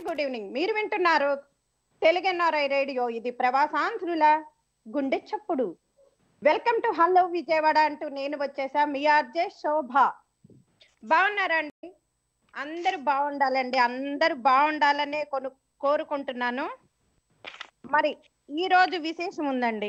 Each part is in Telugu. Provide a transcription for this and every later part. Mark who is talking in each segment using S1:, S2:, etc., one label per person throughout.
S1: గుడ్ ఈవినింగ్ మీరు వింటున్నారు తెలుగు ఎన్ఆర్ఐ రేడియో ఇది ప్రవాసాంధ్రుల గుండె చప్పుడు వెల్కమ్ టు హలో విజయవాడ అంటూ నేను వచ్చేసా మీ ఆర్జే శోభ బాగున్నారా అండి అందరూ బాగుండాలండి అందరూ బాగుండాలనే కొను కోరుకుంటున్నాను మరి ఈ రోజు విశేషం ఉందండి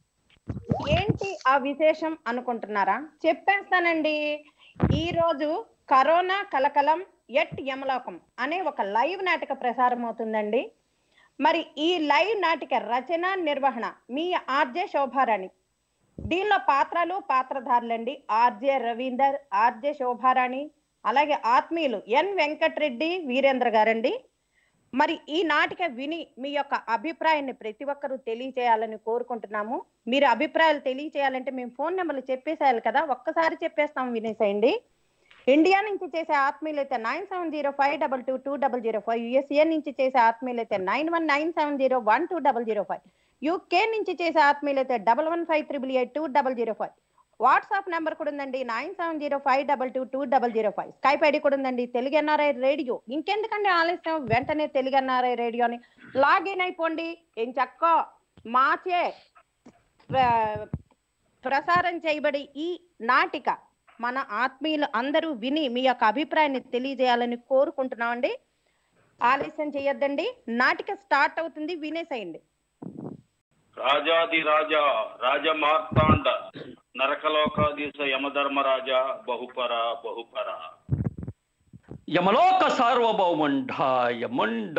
S1: ఏంటి ఆ విశేషం అనుకుంటున్నారా చెప్పేస్తానండి ఈ రోజు కరోనా కలకలం ఎట్ యమలోకం అనే ఒక లైవ్ నాటిక ప్రసారం అవుతుందండి మరి ఈ లైవ్ నాటిక రచన నిర్వహణ మీ ఆర్జే శోభారాణి దీనిలో పాత్రలు పాత్రధారులండి ఆర్జే రవీందర్ ఆర్జే శోభారాణి అలాగే ఆత్మీయులు ఎన్ వెంకటరెడ్డి వీరేంద్ర గారండి మరి ఈ నాటిక విని మీ యొక్క అభిప్రాయాన్ని ప్రతి ఒక్కరూ తెలియచేయాలని కోరుకుంటున్నాము మీరు అభిప్రాయాలు తెలియచేయాలంటే మేము ఫోన్ నెంబర్లు చెప్పేసేయాలి కదా ఒక్కసారి చెప్పేస్తాం వినేసేయండి ఇండియా నుంచి చేసే ఆత్మీయులైతే nine seven zero five double two two double zero five USA నుంచి చేసే ఆత్మీయులైతే nine one nine seven zero one two double zero five UK నుంచి చేసే ఆత్మీయులైతే double one five triple eight two double zero five WhatsApp number కూడా ఉందండి nine seven zero five double two two double zero five Skype ID కూడా ఉందండి తెలుగు ఎన్ఆర్ఐ రేడియో ఇంకెందుకండి ఆలస్యం వెంటనే తెలుగు ఎన్ఆర్ఐ రేడియోని లాగిన్ అయిపోండి ఏం చక్క మాచే ప్ర- ప్రసారం చేయబడి ఈ నాటిక మన ఆత్మీయులు అందరూ విని మీ యొక్క అభిప్రాయాన్ని తెలియజేయాలని కోరుకుంటున్నామండి ఆలస్యం చేయొద్దండి నాటిక స్టార్ట్ అవుతుంది వినేసేయండి
S2: రాజాది రాజా రాజమార్తాండ నరకలోకాధీశ యమధర్మరాజ బహుపర బహుపర
S3: యమలోక సార్వభౌమండ యముండ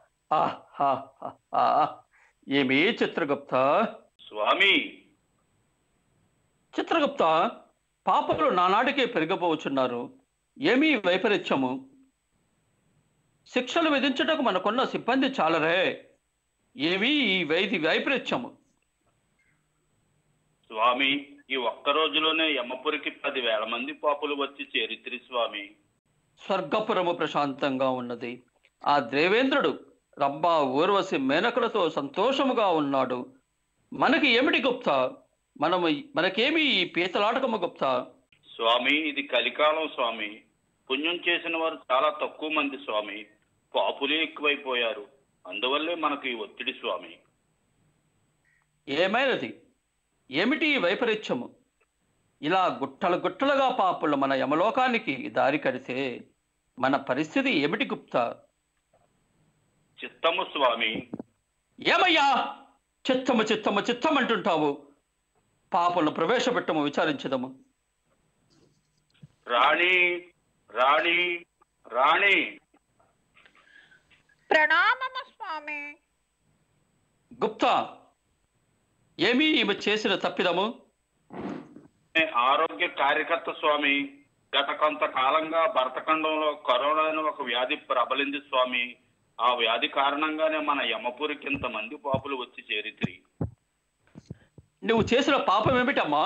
S3: ఆహాహాహా. ఏమి చిత్రగుప్త
S2: స్వామి
S3: చిత్రగుప్త పాపలు నానాటికే పెరిగబోచున్నారు ఏమీ వైపరీత్యము శిక్షలు విధించుటకు మనకున్న సిబ్బంది చాలరే ఏమీ ఈ వైది వైపరీత్యము
S2: స్వామి ఈ ఒక్క రోజులోనే యమపురికి పదివేల మంది పాపులు వచ్చి చేరిత్రి స్వామి
S3: స్వర్గపురము ప్రశాంతంగా ఉన్నది ఆ దేవేంద్రుడు రంభ ఊర్వశి మేనకులతో సంతోషముగా ఉన్నాడు మనకి ఏమిటి గుప్త మనము మనకేమి ఈ పీతలాటకము గుప్త
S2: స్వామి ఇది కలికాలం స్వామి పుణ్యం చేసిన వారు చాలా తక్కువ మంది స్వామి పాపులే ఎక్కువైపోయారు అందువల్లే మనకు ఈ ఒత్తిడి స్వామి
S3: ఏమైనది ఏమిటి ఈ వైపరీత్యము ఇలా గుట్టలు గుట్టలుగా పాపులు మన యమలోకానికి దారి కడితే మన పరిస్థితి ఏమిటి గుప్త
S2: చిత్తము స్వామి
S3: ఏమయ్యా చిత్తము చిత్తము చిత్తం అంటుంటావు పాపలను ప్రవేశపెట్టము విచారించదము
S2: రాణి రాణి రాణి
S1: ప్రణామము స్వామి
S3: గుప్తా ఏమీ ఈమె చేసిన తప్పిదము
S2: నే ఆరోగ్య కార్యకర్త స్వామి గత కొంతకాలంగా భరతఖండంలో కరోనా అనే ఒక వ్యాధి ప్రబలింది స్వామి ఆ వ్యాధి కారణంగానే మన యమపురికి ఇంతమంది పాపులు వచ్చి చేరితిరి
S3: నువ్వు చేసిన పాపం ఏమిటమ్మా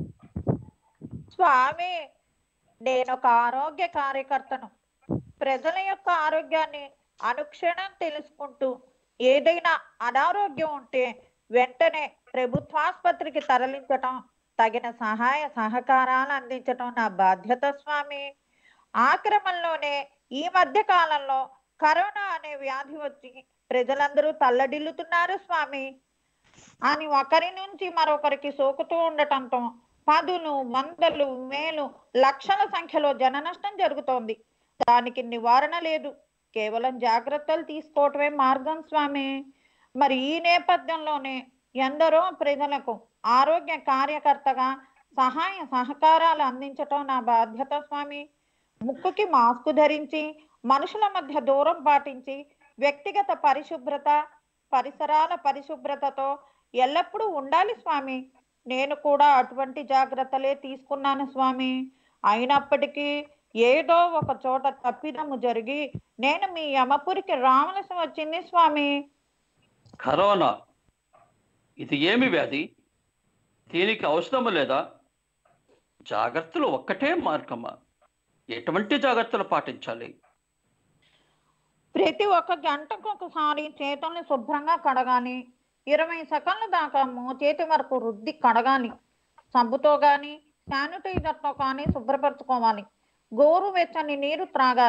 S4: స్వామి నేను ఒక ఆరోగ్య కార్యకర్తను ప్రజల యొక్క ఆరోగ్యాన్ని అనుక్షణం తెలుసుకుంటూ ఏదైనా అనారోగ్యం ఉంటే వెంటనే ప్రభుత్వాసుపత్రికి తరలించటం తగిన సహాయ సహకారాలు అందించటం నా బాధ్యత స్వామి ఆ క్రమంలోనే ఈ మధ్య కాలంలో కరోనా అనే వ్యాధి వచ్చి ప్రజలందరూ తల్లడిల్లుతున్నారు స్వామి అని ఒకరి నుంచి మరొకరికి సోకుతూ ఉండటంతో పదులు వందలు వేలు లక్షల సంఖ్యలో జన నష్టం జరుగుతోంది దానికి నివారణ లేదు కేవలం జాగ్రత్తలు తీసుకోవటమే మార్గం స్వామి మరి ఈ నేపథ్యంలోనే ఎందరో ప్రజలకు ఆరోగ్య కార్యకర్తగా సహాయ సహకారాలు అందించటం నా బాధ్యత స్వామి ముక్కుకి మాస్క్ ధరించి మనుషుల మధ్య దూరం పాటించి వ్యక్తిగత పరిశుభ్రత పరిసరాల పరిశుభ్రతతో ఎల్లప్పుడూ ఉండాలి స్వామి నేను కూడా అటువంటి జాగ్రత్తలే తీసుకున్నాను స్వామి అయినప్పటికీ ఏదో ఒక చోట తప్పిదము జరిగి నేను మీ యమపురికి రావలసి వచ్చింది స్వామి
S3: కరోనా ఇది ఏమి వ్యాధి దీనికి అవసరము లేదా జాగ్రత్తలు ఒక్కటే మార్గమా ఎటువంటి జాగ్రత్తలు పాటించాలి
S4: ప్రతి ఒక్క గంటకు ఒకసారి చేతుల్ని శుభ్రంగా కడగాలి ఇరవై సెకండ్ల దాకా మోచేతి వరకు రుద్ది కడగాలి సబ్బుతో గాని శానిటైజర్తో కానీ శుభ్రపరచుకోవాలి గోరు వెచ్చని నీరు త్రాగాలి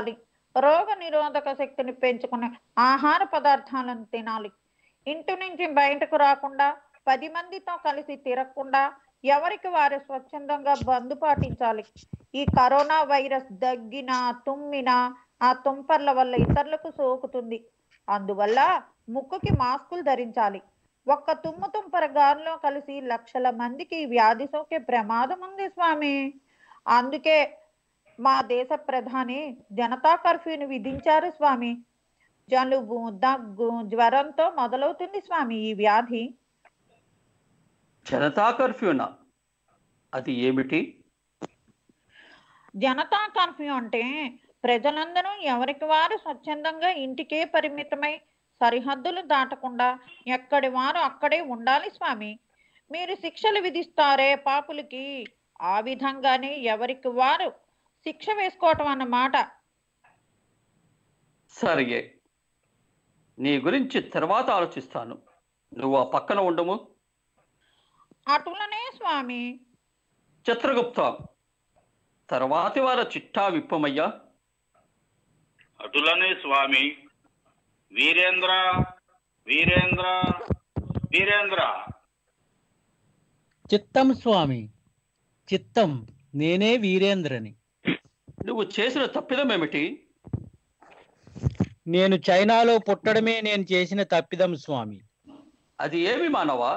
S4: రోగ నిరోధక శక్తిని పెంచుకునే ఆహార పదార్థాలను తినాలి ఇంటి నుంచి బయటకు రాకుండా పది మందితో కలిసి తిరగకుండా ఎవరికి వారు స్వచ్ఛందంగా బంద్ పాటించాలి ఈ కరోనా వైరస్ దగ్గిన తుమ్మిన ఆ తుంపర్ల వల్ల ఇతరులకు సోకుతుంది అందువల్ల ముక్కుకి మాస్కులు ధరించాలి ఒక్క తుమ్ము తుంపర గాలిలో కలిసి లక్షల మందికి ఈ వ్యాధి సోకే ప్రమాదం ఉంది స్వామి అందుకే మా దేశ ప్రధాని జనతా కర్ఫ్యూని విధించారు స్వామి జలుబు దగ్గు జ్వరంతో మొదలవుతుంది స్వామి ఈ వ్యాధి
S3: జనతా కర్ఫ్యూనా అది ఏమిటి
S4: జనతా కర్ఫ్యూ అంటే ప్రజలందరూ ఎవరికి వారు స్వచ్ఛందంగా ఇంటికే పరిమితమై సరిహద్దులు దాటకుండా ఎక్కడి వారు అక్కడే ఉండాలి స్వామి మీరు శిక్షలు విధిస్తారే పాపులకి ఆ విధంగానే ఎవరికి వారు శిక్ష వేసుకోవటం అన్నమాట
S3: సరిగే నీ గురించి తర్వాత ఆలోచిస్తాను నువ్వు ఆ పక్కన ఉండము
S4: అటులనే స్వామి
S3: చిత్రగుప్త తర్వాతి వార చిట్టా విప్పమయ్యా
S2: అటులనే స్వామి వీరేంద్ర వీరేంద్ర వీరేంద్ర
S5: చిత్తం స్వామి చిత్తం నేనే వీరేంద్రని
S3: నువ్వు చేసిన తప్పిదం ఏమిటి
S5: నేను చైనాలో పుట్టడమే నేను చేసిన తప్పిదం స్వామి
S3: అది ఏమి మానవా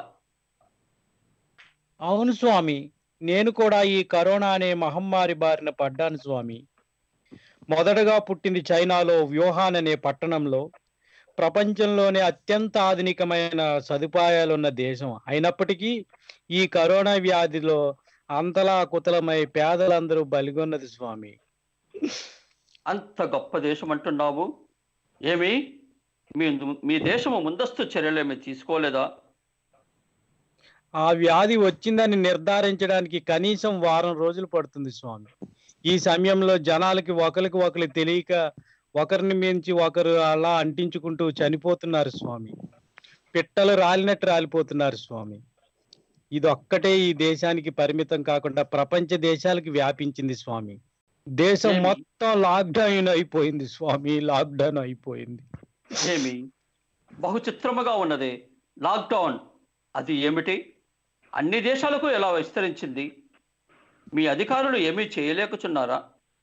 S5: అవును స్వామి నేను కూడా ఈ కరోనా అనే మహమ్మారి బారిన పడ్డాను స్వామి మొదటగా పుట్టింది చైనాలో వ్యూహాన్ అనే పట్టణంలో ప్రపంచంలోనే అత్యంత ఆధునికమైన సదుపాయాలున్న దేశం అయినప్పటికీ ఈ కరోనా వ్యాధిలో అంతలా కుతలమై పేదలందరూ బలిగొన్నది స్వామి
S3: అంత గొప్ప దేశం అంటున్నావు ఏమి మీ మీ దేశము ముందస్తు చర్యలేమి తీసుకోలేదా
S5: ఆ వ్యాధి వచ్చిందని నిర్ధారించడానికి కనీసం వారం రోజులు పడుతుంది స్వామి ఈ సమయంలో జనాలకి ఒకరికి ఒకరు తెలియక ఒకరిని మించి ఒకరు అలా అంటించుకుంటూ చనిపోతున్నారు స్వామి పిట్టలు రాలినట్టు రాలిపోతున్నారు స్వామి ఇది ఒక్కటే ఈ దేశానికి పరిమితం కాకుండా ప్రపంచ దేశాలకు వ్యాపించింది స్వామి దేశం
S3: ఏమి?
S5: మొత్తం లాక్డౌన్ అయిపోయింది స్వామి లాక్డౌన్ అయిపోయింది
S3: ఏమి బహు చిత్రముగా ఉన్నది లాక్డౌన్ అది ఏమిటి అన్ని దేశాలకు ఎలా విస్తరించింది మీ అధికారులు ఏమీ చేయలేకుచున్నారా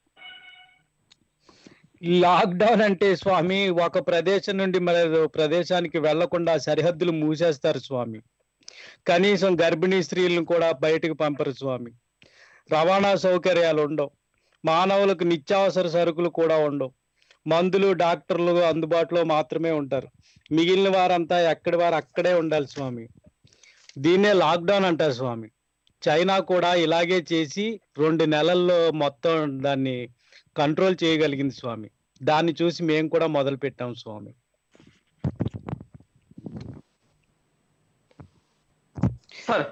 S5: లాక్డౌన్ అంటే స్వామి ఒక ప్రదేశం నుండి మరో ప్రదేశానికి వెళ్లకుండా సరిహద్దులు మూసేస్తారు స్వామి కనీసం గర్భిణీ స్త్రీలను కూడా బయటకు పంపరు స్వామి రవాణా సౌకర్యాలు ఉండవు మానవులకు నిత్యావసర సరుకులు కూడా ఉండవు మందులు డాక్టర్లు అందుబాటులో మాత్రమే ఉంటారు మిగిలిన వారంతా ఎక్కడి వారు అక్కడే ఉండాలి స్వామి దీన్నే లాక్డౌన్ అంటారు స్వామి చైనా కూడా ఇలాగే చేసి రెండు నెలల్లో మొత్తం దాన్ని కంట్రోల్ చేయగలిగింది స్వామి దాన్ని చూసి మేము కూడా మొదలు పెట్టాం స్వామి
S3: సరే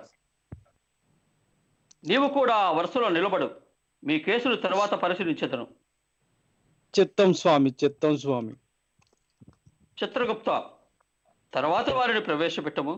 S3: నీవు కూడా వరుసలో నిలబడు మీ కేసులు తర్వాత పరిశీలించదను
S5: చిత్తం స్వామి చిత్తం స్వామి
S3: చిత్రగుప్త తర్వాత వారిని ప్రవేశపెట్టము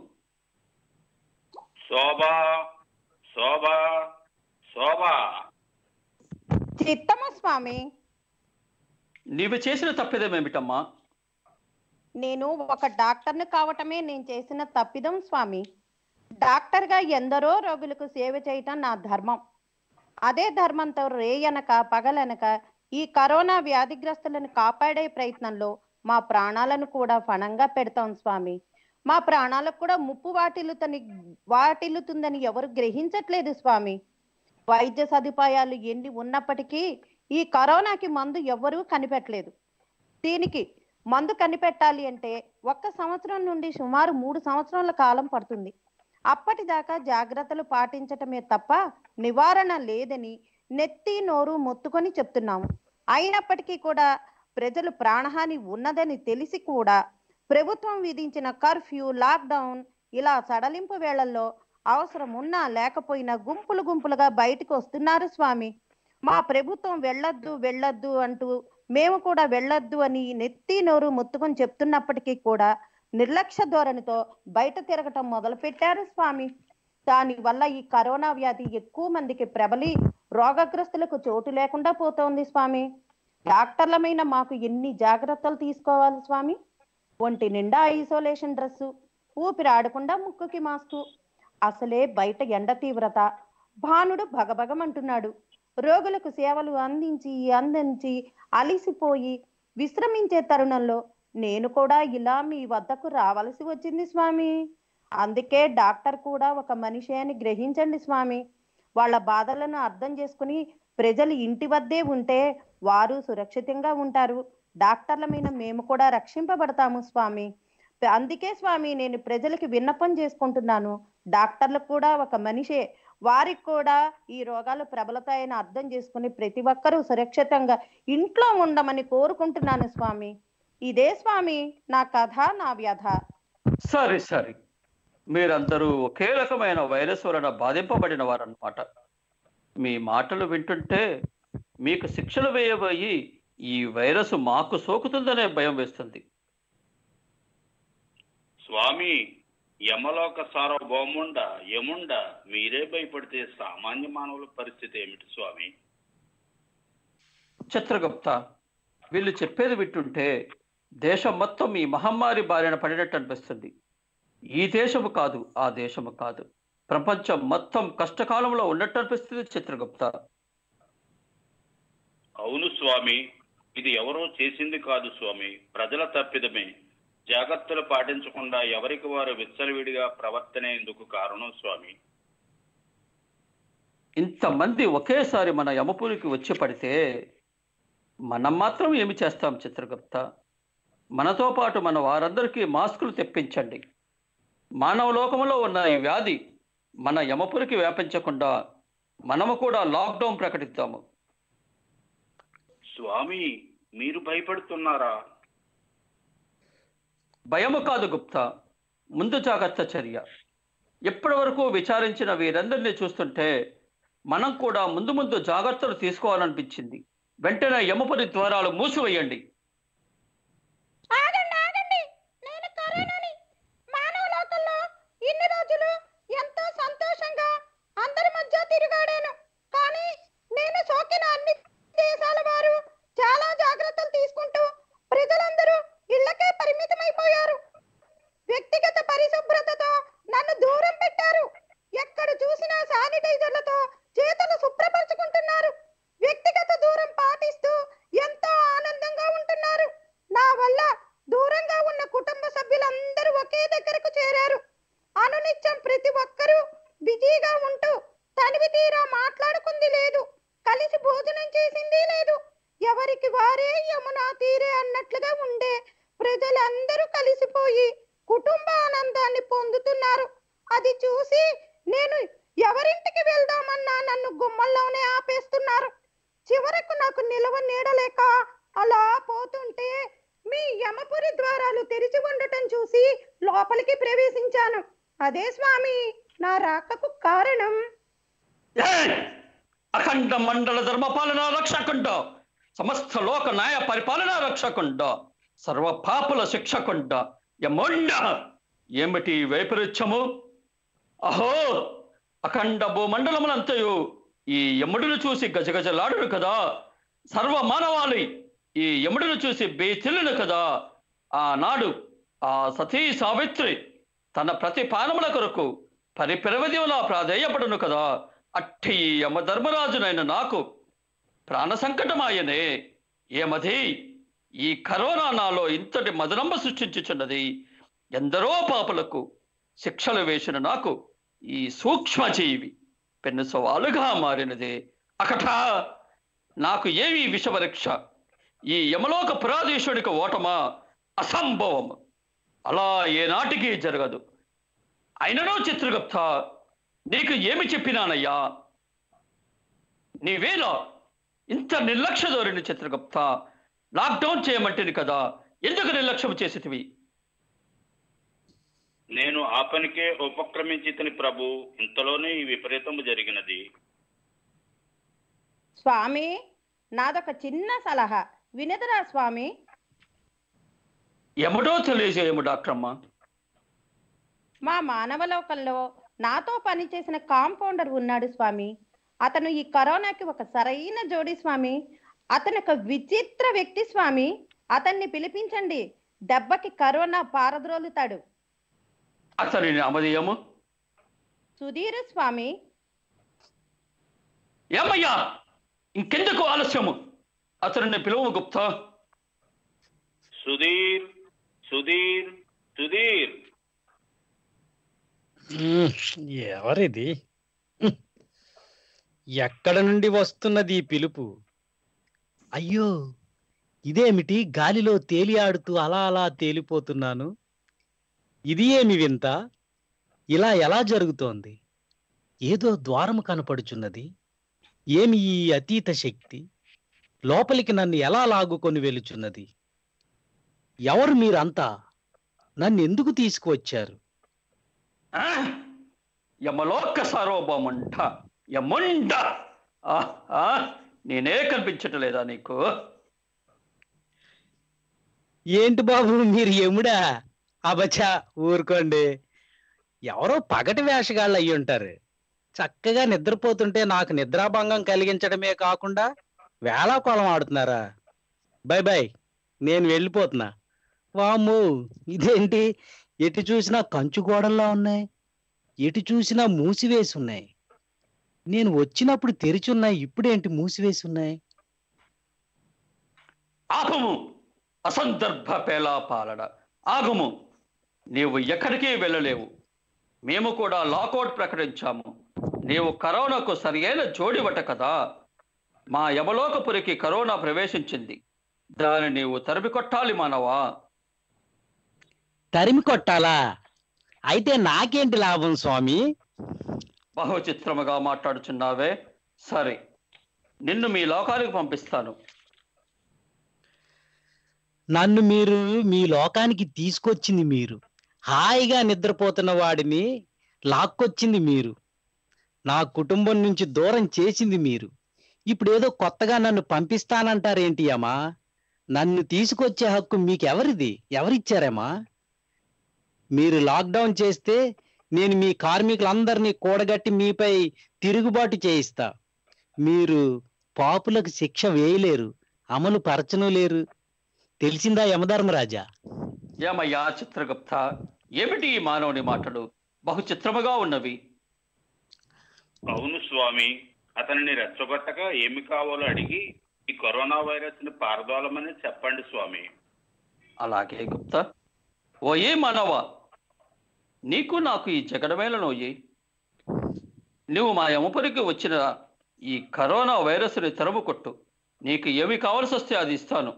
S2: శోభ శోభ శోభ
S1: చిత్తము స్వామి
S3: నీవు చేసిన తప్పిదమేమిటమ్మా
S1: నేను ఒక డాక్టర్ని కావటమే నేను చేసిన తప్పిదం స్వామి డాక్టర్గా ఎందరో రోగులకు సేవ చేయటం నా ధర్మం అదే ధర్మంతో రేయనక పగలనక ఈ కరోనా వ్యాధిగ్రస్తులను కాపాడే ప్రయత్నంలో మా ప్రాణాలను కూడా ఫణంగా పెడతాం స్వామి మా ప్రాణాలకు కూడా ముప్పు వాటిల్లుతని వాటిల్లుతుందని ఎవరు గ్రహించట్లేదు స్వామి వైద్య సదుపాయాలు ఎన్ని ఉన్నప్పటికీ ఈ కరోనాకి మందు ఎవ్వరూ కనిపెట్టలేదు దీనికి మందు కనిపెట్టాలి అంటే ఒక్క సంవత్సరం నుండి సుమారు మూడు సంవత్సరాల కాలం పడుతుంది అప్పటిదాకా జాగ్రత్తలు పాటించటమే తప్ప నివారణ లేదని నెత్తి నోరు మొత్తుకొని చెప్తున్నాము అయినప్పటికీ కూడా ప్రజలు ప్రాణహాని ఉన్నదని తెలిసి కూడా ప్రభుత్వం విధించిన కర్ఫ్యూ లాక్డౌన్ ఇలా సడలింపు వేళల్లో అవసరం ఉన్నా లేకపోయినా గుంపులు గుంపులుగా బయటకు వస్తున్నారు స్వామి మా ప్రభుత్వం వెళ్ళొద్దు వెళ్ళొద్దు అంటూ మేము కూడా వెళ్ళొద్దు అని నెత్తి నోరు మొత్తుకొని చెప్తున్నప్పటికీ కూడా నిర్లక్ష్య ధోరణితో బయట తిరగటం మొదలు పెట్టారు స్వామి దాని వల్ల ఈ కరోనా వ్యాధి ఎక్కువ మందికి ప్రబలి రోగగ్రస్తులకు చోటు లేకుండా పోతోంది స్వామి డాక్టర్లమైన మాకు ఎన్ని జాగ్రత్తలు తీసుకోవాలి స్వామి ఒంటి నిండా ఐసోలేషన్ డ్రెస్సు ఊపిరి ఆడకుండా ముక్కుకి మాస్కు అసలే బయట ఎండ తీవ్రత భానుడు భగభగమంటున్నాడు రోగులకు సేవలు అందించి అందించి అలిసిపోయి విశ్రమించే తరుణంలో నేను కూడా ఇలా మీ వద్దకు రావలసి వచ్చింది స్వామి అందుకే డాక్టర్ కూడా ఒక మనిషి అని గ్రహించండి స్వామి వాళ్ళ బాధలను అర్థం చేసుకుని ప్రజలు ఇంటి వద్దే ఉంటే వారు సురక్షితంగా ఉంటారు డాక్టర్ల మీద మేము కూడా రక్షింపబడతాము స్వామి అందుకే స్వామి నేను ప్రజలకి విన్నపం చేసుకుంటున్నాను డాక్టర్లు కూడా ఒక మనిషే వారికి కూడా ఈ రోగాలు ప్రబలతాయని అర్థం చేసుకుని ప్రతి ఒక్కరూ సురక్షితంగా ఇంట్లో ఉండమని కోరుకుంటున్నాను స్వామి ఇదే స్వామి నా కథ నా వ్యధ
S3: సరే సరే మీరందరూ ఒకే రకమైన వైరస్ వలన బాధింపబడిన వారన్నమాట మీ మాటలు వింటుంటే మీకు శిక్షలు వేయబోయి ఈ వైరస్ మాకు సోకుతుందనే భయం వేస్తుంది
S2: స్వామి యమలోక సార్వభౌముండ యముండ మీరే భయపడితే సామాన్య మానవుల పరిస్థితి ఏమిటి స్వామి
S3: చిత్రగుప్త వీళ్ళు చెప్పేది వింటుంటే దేశం మొత్తం ఈ మహమ్మారి బారిన పడినట్టు అనిపిస్తుంది ఈ దేశము కాదు ఆ దేశము కాదు ప్రపంచం మొత్తం కష్టకాలంలో ఉన్నట్టు అనిపిస్తుంది చిత్రగుప్త
S2: అవును స్వామి ఇది ఎవరో చేసింది కాదు స్వామి ప్రజల తప్పిదమే జాగ్రత్తలు పాటించకుండా ఎవరికి వారు విచ్చలవిడిగా ప్రవర్తనేందుకు కారణం స్వామి
S3: ఇంతమంది ఒకేసారి మన యమపురికి వచ్చి పడితే మనం మాత్రం ఏమి చేస్తాం చిత్రగుప్త మనతో పాటు మన వారందరికీ మాస్కులు తెప్పించండి మానవ లోకంలో ఉన్న ఈ వ్యాధి మన యమపురికి వ్యాపించకుండా మనము కూడా లాక్డౌన్ ప్రకటిద్దాము
S2: స్వామి మీరు భయపడుతున్నారా
S3: భయము కాదు గుప్తా ముందు జాగ్రత్త చర్య ఇప్పటి వరకు విచారించిన వీరందరినీ చూస్తుంటే మనం కూడా ముందు ముందు జాగ్రత్తలు తీసుకోవాలనిపించింది వెంటనే యమపురి ద్వారాలు మూసివేయండి
S4: ఆగండి ఆగండి నేను కరోనాని మానవ లోకంలో ఇన్ని రోజులు ఎంతో సంతోషంగా అందరి మధ్య తిరిగాడాను కానీ నేను సోకిన అన్ని దేశాల వారు చాలా జాగ్రత్తలు తీసుకుంటూ ప్రజలందరూ ఇళ్లకే పరిమితమైపోయారు వ్యక్తిగత పరిశుభ్రతతో నన్ను దూరం పెట్టారు ఎక్కడ చూసినా శానిటైజర్లతో చేతులు శుభ్రపరచుకుంటున్నారు వ్యక్తిగత దూరం పాటిస్తూ ఎంతో ఆనందంగా ఉంటున్నారు నా వల్ల దూరంగా ఉన్న కుటుంబ సభ్యులందరూ ఒకే దగ్గరకు చేరారు అనునిత్యం ప్రతి ఒక్కరూ బిజీగా ఉంటూ తనివి తీరా మాట్లాడుకుంది లేదు కలిసి భోజనం చేసింది లేదు ఎవరికి వారే యమునా తీరే అన్నట్లుగా ఉండే ప్రజలందరూ కలిసిపోయి కుటుంబ ఆనందాన్ని పొందుతున్నారు అది చూసి నేను ఎవరింటికి వెళ్దామన్నా నన్ను గుమ్మల్లోనే ఆపేస్తున్నారు చివరకు నాకు నిలవ నీడలేక అలా పోతుంటే మీ యమపురి ద్వారాలు తెరిచి ఉండటం చూసి లోపలికి ప్రవేశించాను అదే స్వామి నా రాకకు కారణం
S3: ఏయ్! అఖండ మండల ధర్మపాలన రక్షకుండ సమస్త లోక న్యాయ పరిపాలన రక్షకుండ సర్వ పాపుల శిక్షకుండ యముండ ఏమిటి ఈ వైపరీత్యము అహో అఖండ భూమండలములంతయు ఈ యముడిని చూసి గజగజలాడును కదా సర్వ మానవాళి ఈ యముడిని చూసి బేచిల్లును కదా ఆనాడు ఆ సతీ సావిత్రి తన ప్రతి పానముల కొరకు పరిపిరవదివలా ప్రాధేయపడును కదా అట్టి యమధర్మరాజునైన నాకు ప్రాణ సంకటమాయనే ఏమది ఈ కరోనా నాలో ఇంతటి మదనంబ సృష్టించుచున్నది ఎందరో పాపలకు శిక్షలు వేసిన నాకు ఈ సూక్ష్మజీవి పెన్ను సవాలుగా మారినదే అకట నాకు ఏమి విషపరీక్ష ఈ యమలోక పురాధీశుడికి ఓటమా అసంభవం అలా ఏనాటికి జరగదు అయిననో చిత్రగుప్త నీకు ఏమి చెప్పినానయ్యా నీవేలా ఇంత నిర్లక్ష్య ధోరణి చిత్రగుప్త లాక్డౌన్ చేయమంటేది కదా ఎందుకు నిర్లక్ష్యం చేసేటివి
S2: నేను ఆ పనికే ఉపక్రమించి తిని ప్రభు ఇంతలోనే ఈ విపరీతము జరిగినది
S1: స్వామి నాదొక చిన్న సలహా వినదురా స్వామి
S3: ఎమటో తెలియజేయము డాక్టర్మ్మ
S1: మా మానవలోకంలో నాతో పనిచేసిన కాంపౌండర్ ఉన్నాడు స్వామి అతను ఈ కరోనాకి ఒక సరైన జోడి స్వామి అతను ఒక విచిత్ర వ్యక్తి స్వామి అతన్ని పిలిపించండి దెబ్బకి కరోనా పారద్రోలుతాడు
S3: అతని నామధేయము
S1: సుధీర స్వామి
S3: ఏమయ్యా ఇంకెందుకు ఆలస్యము అతనిని పిలువు గుప్తా
S2: సుధీర్ సుధీర్ సుధీర్
S5: ఉమ్, ఎవరిది ఉమ్, ఎక్కడ నుండి వస్తున్నది ఈ పిలుపు అయ్యో ఇదేమిటి గాలిలో తేలియాడుతూ అలా అలా తేలిపోతున్నాను ఇది ఏమి వింత ఇలా ఎలా జరుగుతోంది ఏదో ద్వారము కనపడుచున్నది ఏమి ఈ అతీత శక్తి లోపలికి నన్ను ఎలా లాగుకొని వెలుచున్నది ఎవరు మీరంతా నన్ను ఎందుకు తీసుకువచ్చారు
S3: ఆ? యమలోక సార్వభౌమంట యముండ ఆ, ఆ, నేనే కనిపించటలేదా నీకు
S5: ఏంటి బాబు మీరు ఎముడా అబచా ఊరుకోండి ఎవరో పగటి వేషగాళ్ళు అయ్యి ఉంటారు చక్కగా నిద్రపోతుంటే నాకు నిద్రాభంగం కలిగించడమే కాకుండా వేళాకోళం ఆడుతున్నారా బై బై నేను వెళ్ళిపోతున్నా వాము ఇదేంటి ఎటు చూసినా కంచు గోడల్లా ఉన్నాయి ఎటు చూసినా మూసివేసి ఉన్నాయి నేను వచ్చినప్పుడు తెరిచున్నాయి ఇప్పుడేంటి మూసివేసి ఉన్నాయి
S3: ఆపము అసందర్భ పేలా పాలన ఆగము నీవు ఎక్కడికి వెళ్ళలేవు మేము కూడా లాకౌట్ ప్రకటించాము నీవు కరోనాకు సరియైన జోడివట కదా మా యమలోకపురికి కరోనా ప్రవేశించింది దాన్ని నీవు తరిమి కొట్టాలి మానవా
S5: తరిమి కొట్టాలా అయితే నాకేంటి లాభం స్వామి
S3: బహు చిత్రముగా మాట్లాడుచున్నావే సరే నిన్ను మీ లోకానికి పంపిస్తాను
S5: నన్ను మీరు మీ లోకానికి తీసుకొచ్చింది మీరు హాయిగా నిద్రపోతున్న వాడిని లాక్కొచ్చింది మీరు నా కుటుంబం నుంచి దూరం చేసింది మీరు ఇప్పుడు ఏదో కొత్తగా నన్ను పంపిస్తానంటారేంటి అమ్మా నన్ను తీసుకొచ్చే హక్కు మీకెవరిది ఎవరిచ్చారమ్మా మీరు లాక్డౌన్ చేస్తే నేను మీ కార్మికులందరినీ కూడగట్టి మీపై తిరుగుబాటు చేయిస్తా మీరు పాపులకు శిక్ష వేయలేరు అమలు పరచను లేరు తెలిసిందా యమధర్మరాజా
S3: ఏమయ్యా చిత్రగుప్త ఏమిటి ఈ మానవుని మాటలు బహు చిత్రముగా ఉన్నవి
S2: అవును స్వామి అతనిని రెచ్చగొట్టక ఏమి కావాలో అడిగి ఈ కరోనా వైరస్ ని పారదోలమని చెప్పండి స్వామి
S3: అలాగే గుప్త ఓ ఏ మానవ నీకు నాకు ఈ జగడమేల నోయి నువ్వు మా యమపురికి వచ్చిన ఈ కరోనా వైరస్ని తరుము కొట్టు నీకు ఏమి కావాల్సి వస్తే అది ఇస్తాను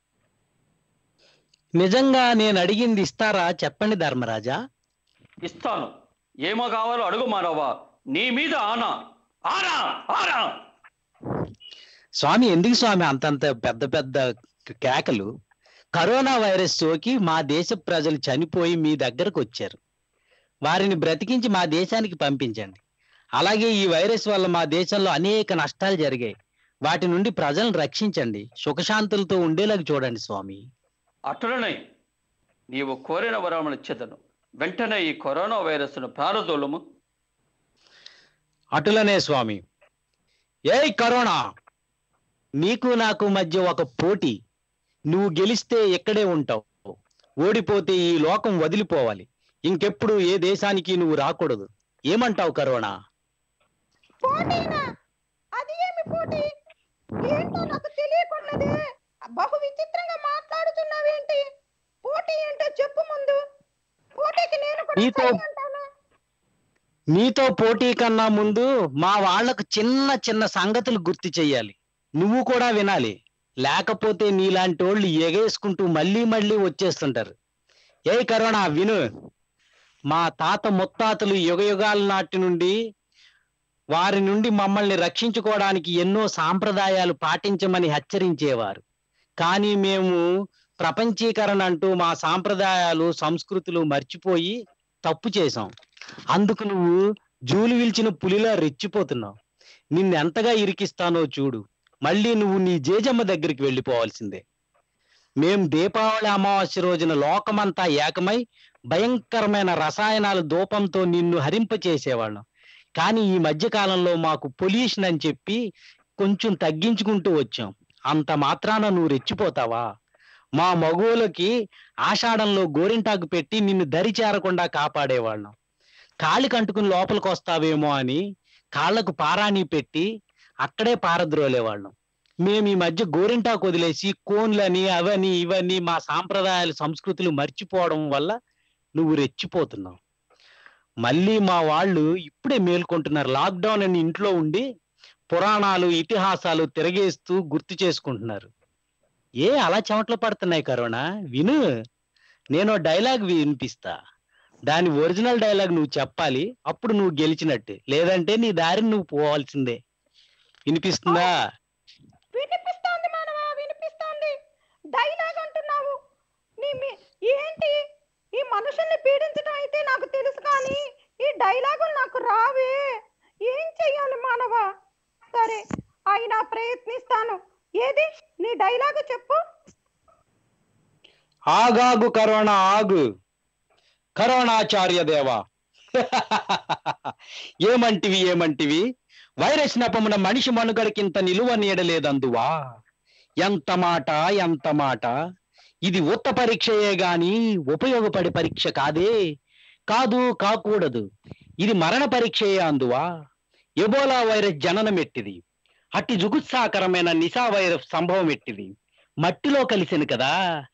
S5: నిజంగా నేను అడిగింది ఇస్తారా చెప్పండి ధర్మరాజా
S3: ఇస్తాను ఏమో కావాలో అడుగు మానవా నీ మీద ఆనా ఆనా ఆనా
S5: స్వామి ఎందుకు స్వామి అంతంత పెద్ద పెద్ద కేకలు కరోనా వైరస్ సోకి మా దేశ ప్రజలు చనిపోయి మీ దగ్గరకు వచ్చారు వారిని బ్రతికించి మా దేశానికి పంపించండి అలాగే ఈ వైరస్ వల్ల మా దేశంలో అనేక నష్టాలు జరిగాయి వాటి నుండి ప్రజలను రక్షించండి సుఖశాంతులతో ఉండేలాగా చూడండి స్వామి
S3: అటులనే నీవు కోరిన వరములు ఇచ్చేదను వెంటనే ఈ కరోనా వైరస్ను ప్రారదోలము
S5: అటులనే స్వామి ఏయ్ కరోనా నీకు నాకు మధ్య ఒక పోటీ నువ్వు గెలిస్తే ఇక్కడే ఉంటావు ఓడిపోతే ఈ లోకం వదిలిపోవాలి ఇంకెప్పుడు ఏ దేశానికి నువ్వు రాకూడదు ఏమంటావు కరోనా
S1: పోటీనా అది ఏమి పోటీ ఏంటో నాకు తెలియకున్నదే బహు విచిత్రంగా మాట్లాడుతున్నావేంటి పోటీ ఏంటో చెప్పు ముందు పోటీకి నేను కూడా
S5: నీతో-
S1: సై అంటాను
S5: నీతో పోటీ కన్నా ముందు మా వాళ్లకు చిన్న చిన్న సంగతులు గుర్తు చెయ్యాలి నువ్వు కూడా వినాలి లేకపోతే నీలాంటి వాళ్ళు ఎగేసుకుంటూ మళ్ళీ మళ్ళీ వచ్చేస్తుంటారు ఏ కరోనా విను మా తాత ముత్తాతలు యుగ యుగాల నాటి నుండి వారి నుండి మమ్మల్ని రక్షించుకోవడానికి ఎన్నో సాంప్రదాయాలు పాటించమని హెచ్చరించేవారు కానీ మేము ప్రపంచీకరణ అంటూ మా సాంప్రదాయాలు సంస్కృతులు మర్చిపోయి తప్పు చేశాం అందుకు నువ్వు జూలు విల్చిన పులిలా రెచ్చిపోతున్నావు నిన్నెంతగా ఇరికిస్తానో చూడు మళ్ళీ నువ్వు నీ జేజమ్మ దగ్గరికి వెళ్ళిపోవాల్సిందే మేం దీపావళి అమావాస్య రోజున లోకమంతా ఏకమై భయంకరమైన రసాయనాల దూపంతో నిన్ను హరింపచేసేవాళ్ళం కానీ ఈ మధ్య కాలంలో మాకు పొల్యూషన్ అని చెప్పి కొంచెం తగ్గించుకుంటూ వచ్చాం అంత మాత్రాన నువ్వు రెచ్చిపోతావా మా మగువులకి ఆషాఢంలో గోరింటాకు పెట్టి నిన్ను దరి చేరకుండా కాపాడేవాళ్ళం కాలి కంటుకుని లోపలికి వస్తావేమో అని కాళ్లకు పారాణి పెట్టి అక్కడే పారద్రోలేవాళ్ళం మేము ఈ మధ్య గోరింటాకు వదిలేసి కోన్లని అవని ఇవని మా సాంప్రదాయాలు సంస్కృతులు మర్చిపోవడం వల్ల నువ్వు రెచ్చిపోతున్నావు మళ్ళీ మా వాళ్ళు ఇప్పుడే మేల్కొంటున్నారు లాక్డౌన్ అని ఇంట్లో ఉండి పురాణాలు ఇతిహాసాలు తిరగేస్తూ గుర్తు చేసుకుంటున్నారు ఏ అలా చెమటలు పడుతున్నాయి కరోనా విను నేను డైలాగ్ వినిపిస్తా దాని ఒరిజినల్ డైలాగ్ నువ్వు చెప్పాలి అప్పుడు నువ్వు గెలిచినట్టు లేదంటే నీ దారిని నువ్వు పోవాల్సిందే వినిపిస్తుందా
S1: వినిపిస్తోంది మానవ వినిపిస్తోంది డైలాగ్ అంటున్నావు నీ మీ- ఏంటి ఈ మనుషుల్ని పీడించడం అయితే నాకు తెలుసు కానీ ఈ డైలాగులు నాకు రావే ఏం చెయ్యాలి మానవ సరే అయినా ప్రయత్నిస్తాను ఏది నీ డైలాగు చెప్పు
S5: ఆగాగు కరోనా ఆగు కరోనాచార్య దేవా ఏమంటివి ఏమంటివి వైరస్ నెపమున మనిషి మనుగడకింత నిలువ నీడలేదందువా ఎంత మాట ఎంత మాట ఇది ఉత్త పరీక్షయే గాని ఉపయోగపడే పరీక్ష కాదే కాదు కాకూడదు ఇది మరణ పరీక్షయే అందువా ఎబోలా వైరస్ జననం ఎట్టిది అట్టి జుగుత్సాకరమైన నిసా వైరస్ సంభవం ఎట్టిది మట్టిలో కలిసింది కదా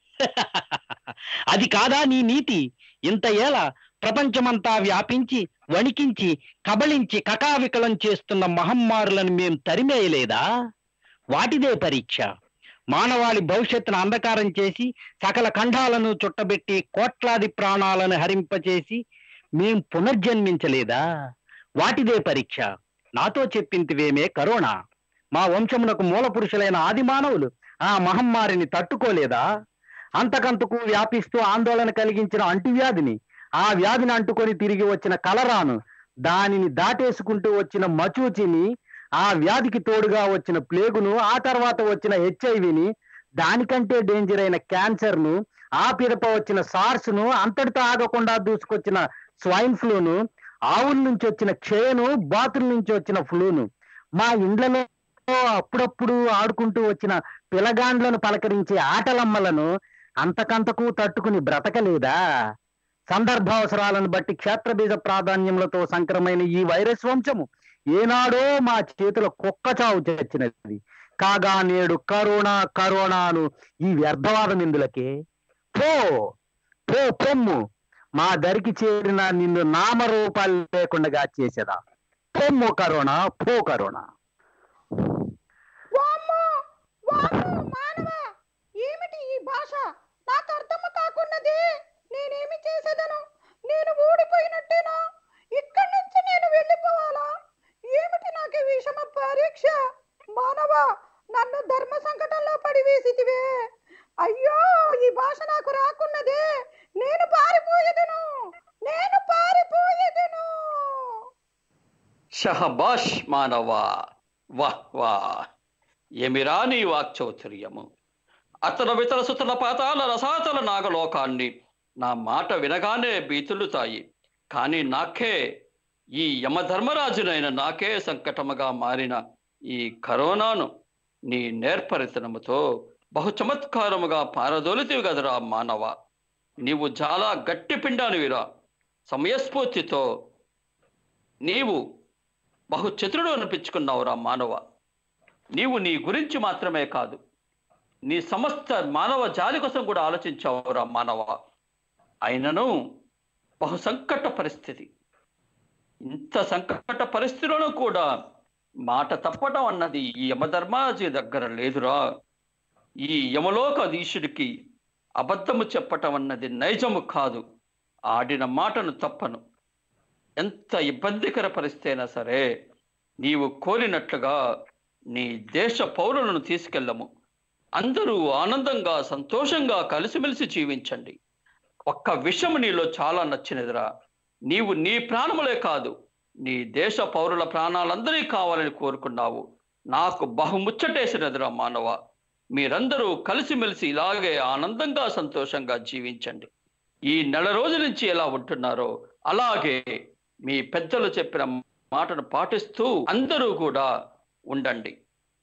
S5: అది కాదా నీ నీతి ఇంత ఏళ ప్రపంచమంతా వ్యాపించి వణికించి కబళించి కకావికలం చేస్తున్న మహమ్మారులను మేం తరిమేయలేదా వాటిదే పరీక్ష మానవాళి భవిష్యత్తును అంధకారం చేసి సకల ఖండాలను చుట్టబెట్టి కోట్లాది ప్రాణాలను హరింపచేసి మేం పునర్జన్మించలేదా వాటిదే పరీక్ష నాతో చెప్పింతివేమే కరోనా మా వంశమునకు మూల పురుషులైన ఆది మానవులు ఆ మహమ్మారిని తట్టుకోలేదా అంతకంతకు వ్యాపిస్తూ ఆందోళన కలిగించిన అంటువ్యాధిని ఆ వ్యాధిని అంటుకొని తిరిగి వచ్చిన కలరాను దానిని దాటేసుకుంటూ వచ్చిన మచూచిని ఆ వ్యాధికి తోడుగా వచ్చిన ప్లేగును ఆ తర్వాత వచ్చిన హెచ్ఐవిని దానికంటే డేంజర్ అయిన క్యాన్సర్ ను ఆ పిదప వచ్చిన సార్స్ ను అంతటితో ఆగకుండా దూసుకొచ్చిన స్వైన్ ఫ్లూను ఆవుల నుంచి వచ్చిన క్షయను బాతుల నుంచి వచ్చిన ఫ్లూను మా ఇండ్లలో అప్పుడప్పుడు ఆడుకుంటూ వచ్చిన పిలగాండ్లను పలకరించే ఆటలమ్మలను అంతకంతకు తట్టుకుని బ్రతకలేదా సందర్భావసరాలను బట్టి క్షేత్రబీజ ప్రాధాన్యములతో సంక్రమైన ఈ వైరస్ వంశము ఏనాడో మా చేతుల కుక్క చావు చచ్చినది కాగా నేడు కరోనా కరోనాను ఈ వ్యర్థవాదం ఎందులకే పో పో పొమ్ము మా దరికి చేరిన నిన్ను నామరూపాలు లేకుండా చేసేదా పొమ్ము కరోనా పో కరోనా
S1: వామ్మో వామ్మో మానవ ఏమిటి ఈ భాష నాకు అర్థము కాకున్నది నేనేమి చేసేదను నేను ఊడిపోయినట్టేనా ఇక్కడి నుంచి నేను వెళ్ళిపోవాలా ఏమిటి నాకు ఈ విషమ పరీక్ష మానవ నన్ను ధర్మ సంకటంలో పడివేసితివే అయ్యో ఈ భాష నాకు రాకున్నదే నేను పారిపోయేదను నేను పారిపోయేదను
S3: షహబాష్ మానవా వాహ్ వాహ్ ఏమిరా నీ వాక్చౌతుర్యము అతను వితల సుతల పాతాల రసాతల నాగలోకాన్ని నా మాట వినగానే బీతులుతాయి కానీ నాకే ఈ యమధర్మరాజునైన నాకే సంకటముగా మారిన ఈ కరోనాను నీ నేర్పరితనముతో బహు చమత్కారముగా పారదోలితివి కదరా మానవ నీవు చాలా గట్టి పిండానివిరా సమయస్ఫూర్తితో నీవు బహు చతురుడు అనిపించుకున్నావురా మానవ నీవు నీ గురించి మాత్రమే కాదు నీ సమస్త మానవ జాతి కోసం కూడా ఆలోచించావురా మానవ అయినను బహు సంకట పరిస్థితి ఇంత సంకట పరిస్థితిలోనూ కూడా మాట తప్పడం అన్నది ఈ యమధర్మాజీ దగ్గర లేదురా ఈ యమలోకధీశుడికి అబద్ధము చెప్పటం అన్నది నైజము కాదు ఆడిన మాటను తప్పను ఎంత ఇబ్బందికర పరిస్థితి అయినా సరే నీవు కోరినట్లుగా నీ దేశ పౌరులను తీసుకెళ్ళము అందరూ ఆనందంగా సంతోషంగా కలిసిమెలిసి జీవించండి ఒక్క విషయం నీలో చాలా నచ్చినదిరా నీవు నీ ప్రాణములే కాదు నీ దేశ పౌరుల ప్రాణాలందరికీ కావాలని కోరుకున్నావు నాకు బహుముచ్చటేసినదిరా మానవ మీరందరూ కలిసిమెలిసి ఇలాగే ఆనందంగా సంతోషంగా జీవించండి ఈ నెల రోజుల నుంచి ఎలా ఉంటున్నారో అలాగే మీ పెద్దలు చెప్పిన మాటను పాటిస్తూ అందరూ కూడా ఉండండి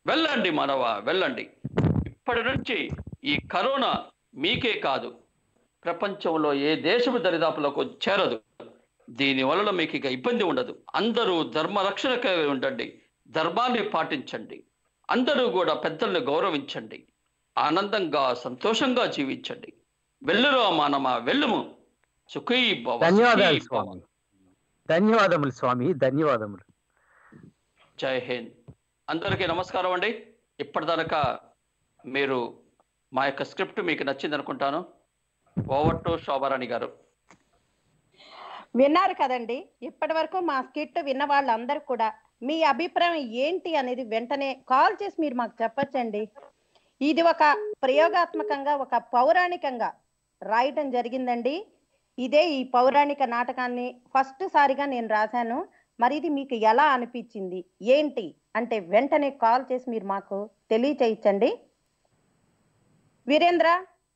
S3: వెళ్ళండి మనవ వెళ్ళండి ఇప్పటి నుంచి ఈ కరోనా మీకే కాదు ప్రపంచంలో ఏ దేశపు దరిదాపులకు చేరదు దీని వలన మీకు ఇక ఇబ్బంది ఉండదు అందరూ ధర్మ రక్షణకై ఉండండి ధర్మాన్ని పాటించండి అందరూ కూడా పెద్దల్ని గౌరవించండి ఆనందంగా సంతోషంగా జీవించండి వెళ్ళురా మానమా వెళ్ళుము సుఖీ భవ
S6: ధన్యవాదాలు
S3: సుఖీ భవ.
S6: స్వామి ధన్యవాదములు స్వామి ధన్యవాదములు
S3: జై హింద్ అందరికీ నమస్కారం అండి ఇప్పటిదాకా మీరు మా యొక్క స్క్రిప్ట్ మీకు నచ్చింది అనుకుంటాను ఓవర్ టు శోభారాణి గారు
S1: విన్నారు కదండి ఇప్పటి వరకు మా స్కిట్ విన్న వాళ్ళందరూ కూడా మీ అభిప్రాయం ఏంటి అనేది వెంటనే కాల్ చేసి మీరు మాకు చెప్పొచ్చండి ఇది ఒక ప్రయోగాత్మకంగా ఒక పౌరాణికంగా రాయటం జరిగిందండి ఇదే ఈ పౌరాణిక నాటకాన్ని ఫస్ట్ సారిగా నేను రాశాను మరి ఇది మీకు ఎలా అనిపించింది ఏంటి అంటే వెంటనే కాల్ చేసి మీరు మాకు తెలియచేయించండి వీరేంద్ర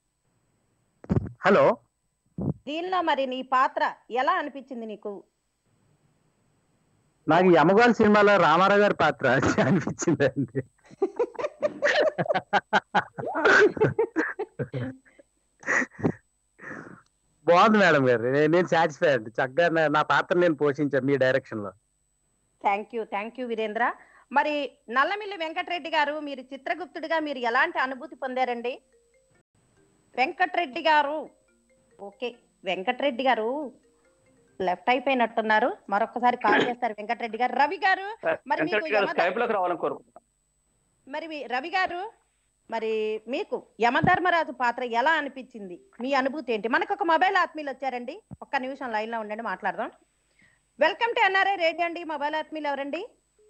S6: హలో
S1: దీనిలో మరి నీ పాత్ర ఎలా అనిపించింది నీకు
S6: నాకు యమగోల్ సినిమాలో రామారావు గారి పాత్ర అనిపించిందండి బాగుంది మేడం గారు నే- నేను సాటిస్ఫై అండి చక్కగా నా- నా పాత్ర నేను పోషించాను మీ డైరెక్షన్ లో
S1: thank you thank you Virendra మరి నల్లమిల్లి వెంకటరెడ్డి గారు మీరు చిత్రగుప్తుడిగా మీరు ఎలాంటి అనుభూతి పొందారండి వెంకటరెడ్డి గారు ఓకే వెంకటరెడ్డి గారు లెఫ్ట్ అయిపోయినట్టున్నారు మరొకసారి కాల్ చేస్తారు వెంకటరెడ్డి గారు రవి గారు మరి మీకు
S3: వెంకట్ గారు
S1: యమధ-
S3: స్కైప్ లోకి రావాలని కోరుకుంటున్నాను
S1: మరి మీ- రవి గారు మరి మీకు యమధర్మరాజు పాత్ర ఎలా అనిపించింది మీ అనుభూతి ఏంటి మనకు ఒక మొబైల్ ఆత్మీయులు వచ్చారండి ఒక్క నిమిషం లైన్ లో ఉండండి మాట్లాడదాం వెల్కమ్ టు ఎన్ఆర్ఐ రేడియో అండి మొబైల్ ఆత్మీయులు ఎవరండి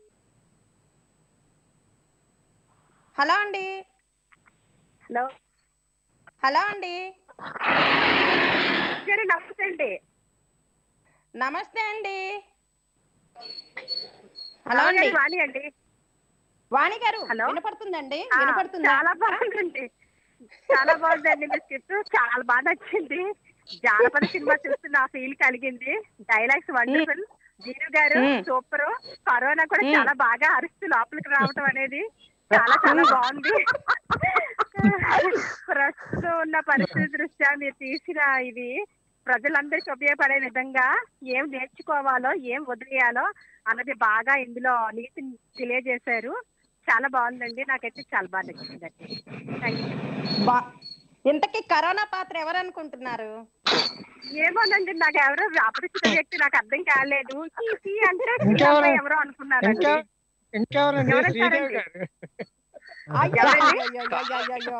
S1: హలో అండి
S7: హలో
S1: హలో అండి
S7: సరే నమస్తే అండి
S1: నమస్తే అండి హలో అండి
S7: వాణి అండి
S1: వాణి గారు
S7: హలో.
S1: వినపడుతుందండి
S7: ఆ,
S1: వినపడుతుందా
S7: చాలా బాగుందండి చాలా బాగుందండి మీ స్క్రిప్ట్ చాలా బాగా నచ్చింది జానపద సినిమా చూస్తున్న ఆ ఫీల్ కలిగింది డైలాగ్స్ వండర్ఫుల్ జీరు గారు
S1: మ్మ్.
S7: సూపర్ కరోనా కూడా
S1: మ్మ్.
S7: చాలా బాగా అరుస్తూ లోపలికి రావటం అనేది చాలా చాలా బాగుంది ప్రస్తుతం ఉన్న పరిస్థితి దృష్ట్యా మీరు తీసిన ఇది ప్రజలందరికీ ఉపయోగపడే విధంగా ఏం నేర్చుకోవాలో ఏం వదిలేయాలో అన్నది బాగా ఇందులో నీతిని తెలియజేశారు చాలా బాగుందండి నాకైతే చాలా బాగా నచ్చిందండి థ్యాంక్ యూ
S1: బా- ఇంతకీ కరోనా పాత్ర ఎవరు అనుకుంటున్నారు
S7: ఏమోనండి నాకు ఎవరో అపరిచిత వ్యక్తి నాకు అర్థం కాలేదు ఈ ఈ అంటే ఈ
S5: ఇంకెవరు?
S7: అమ్మాయి ఎవరో అనుకున్నానండి
S5: ఇంకా ఇంకెవరండి
S7: ఎవరు
S5: శ్రీదేవి
S7: అంటారండి?
S5: గారు
S1: అయ్యో,
S7: ఎవరండి?
S1: అయ్యో, అయ్యో, అయ్యో, అయ్యో.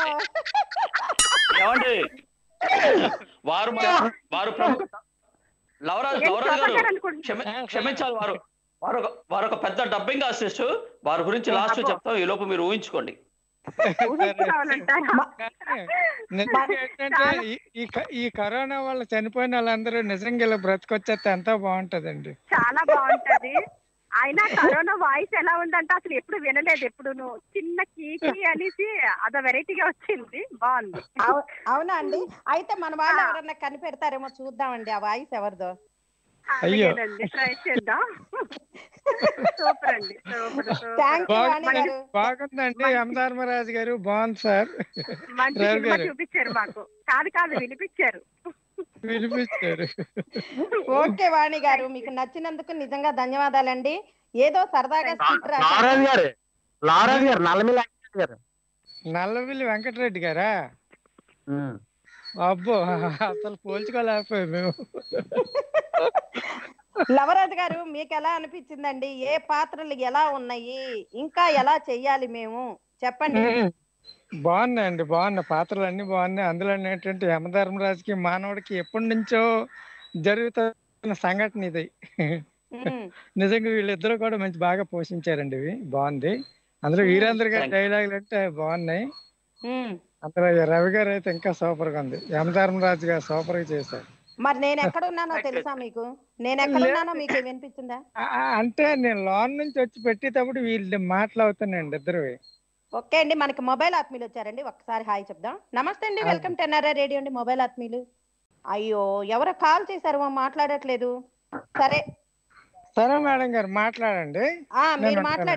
S3: ఏమండి వారు మన- వారు ప్రముఖ లవరాజ్
S7: నేను
S3: లవరాజ్
S7: శోభన్ గారు
S3: గారు
S7: అనుకుంటున్నా.
S3: క్షమి- క్షమించాలి వారు వారు ఒక- వారు ఒక పెద్ద డబ్బింగ్ ఆర్టిస్ట్ వారి గురించి లాస్ట్
S7: అబ్బో.
S3: చెప్తాం ఈ లోపు మీరు ఊహించుకోండి
S7: ఊహించుకోవాలంటారా?
S5: నిజంగా ఏంటంటే ఈ- ఈ క- ఈ కరోనా వల్ల చనిపోయిన వాళ్ళందరూ నిజంగా ఇలా బ్రతికొచ్చేస్తే ఎంతో బాగుంటదండి
S7: చాలా బాగుంటది అయినా కరోనా వాయిస్ ఎలా ఉందంటే అసలు ఎప్పుడు వినలేదు ఎప్పుడు చిన్న కీకి అనేసి అదో వెరైటీగా వచ్చింది బాగుంది
S1: అవు- అవునా అండి అయితే మన వాళ్ళు
S7: ఆ.
S1: ఎవరన్నా కనిపెడతారేమో చూద్దామండి ఆ వాయిస్ ఎవరిదో
S5: అయ్యో.
S7: అలాగేనండి ట్రై చేద్దాం సూపర్ అండి సూపర్
S1: థ్యాంక్ యూ వాణి
S5: బాగుంది
S1: గారు
S5: బాగుందండి యమధర్మరాజు గారు బాగుంది సార్
S7: మంచి
S5: రావు
S7: సినిమా
S5: గారు.
S7: చూపించారు మాకు కాదు కాదు వినిపించారు
S5: వినిపించారు
S1: ఓకే వాణి గారు మీకు నచ్చినందుకు నిజంగా ధన్యవాదాలండి ఏదో సరదాగా స్కిట్ రాశారు
S6: లారాజు గారు లారాజు గారు నల్లమిల్లి వెంకటరాజు గారు
S5: నల్లవిల్లి వెంకటరెడ్డి గారా
S6: ఉమ్.
S5: అబ్బో అసలు పోల్చుకోలేకపోయాం మేము
S1: లవరాజు గారు మీకు ఎలా అనిపించిందండి ఏ పాత్రలు ఎలా ఉన్నాయి ఇంకా ఎలా చెయ్యాలి మేము చెప్పండి
S5: ఉమ్. బాగున్నాయండి బాగున్నాయి పాత్రలు అన్ని బాగున్నాయి అందులో ఏంటంటే యమధర్మరాజుకి మానవుడికి ఎప్పటి నుంచో జరుగుతున్న సంఘటన ఇది
S1: ఉమ్.
S5: నిజంగా వీళ్ళిద్దరూ కూడా మంచి బాగా పోషించారండి ఇవి బాగుంది అందులో వీరేంద్ర గారి
S3: Thank you.
S5: డైలాగులు అంటే బాగున్నాయి
S1: ఉమ్.
S5: అందులో ఈ రవి గారు అయితే ఇంకా సూపర్ గా ఉంది యమధర్మరాజు గారు సూపర్ గా చేశారు
S1: మరి నేను ఎక్కడ ఉన్నానో తెలుసా మీకు నేను ఎక్కడ ఉన్నానో మీకు వినిపించిందా
S5: ఆ- ఆ, అంటే నేను లోన్ నుంచి వచ్చి పెట్టేటప్పుడు వీళ్ళు మాట్లాడుతున్నాయండి ఇద్దరు
S1: ఓకే అండి మనకి మొబైల్ ఆత్మీయులు వచ్చారండి ఒక్కసారి హాయ్ చెప్దాం నమస్తే అండి వెల్కమ్ టు ఎన్ఆర్ఐ రేడియో అండి మొబైల్ ఆత్మీయులు అయ్యో ఎవరో కాల్ చేశారు మా మాట్లాడట్లేదు సరే
S5: సరే మేడం గారు మాట్లాడండి
S1: ఆ మీరు
S5: నేను
S1: మాట్లాడండి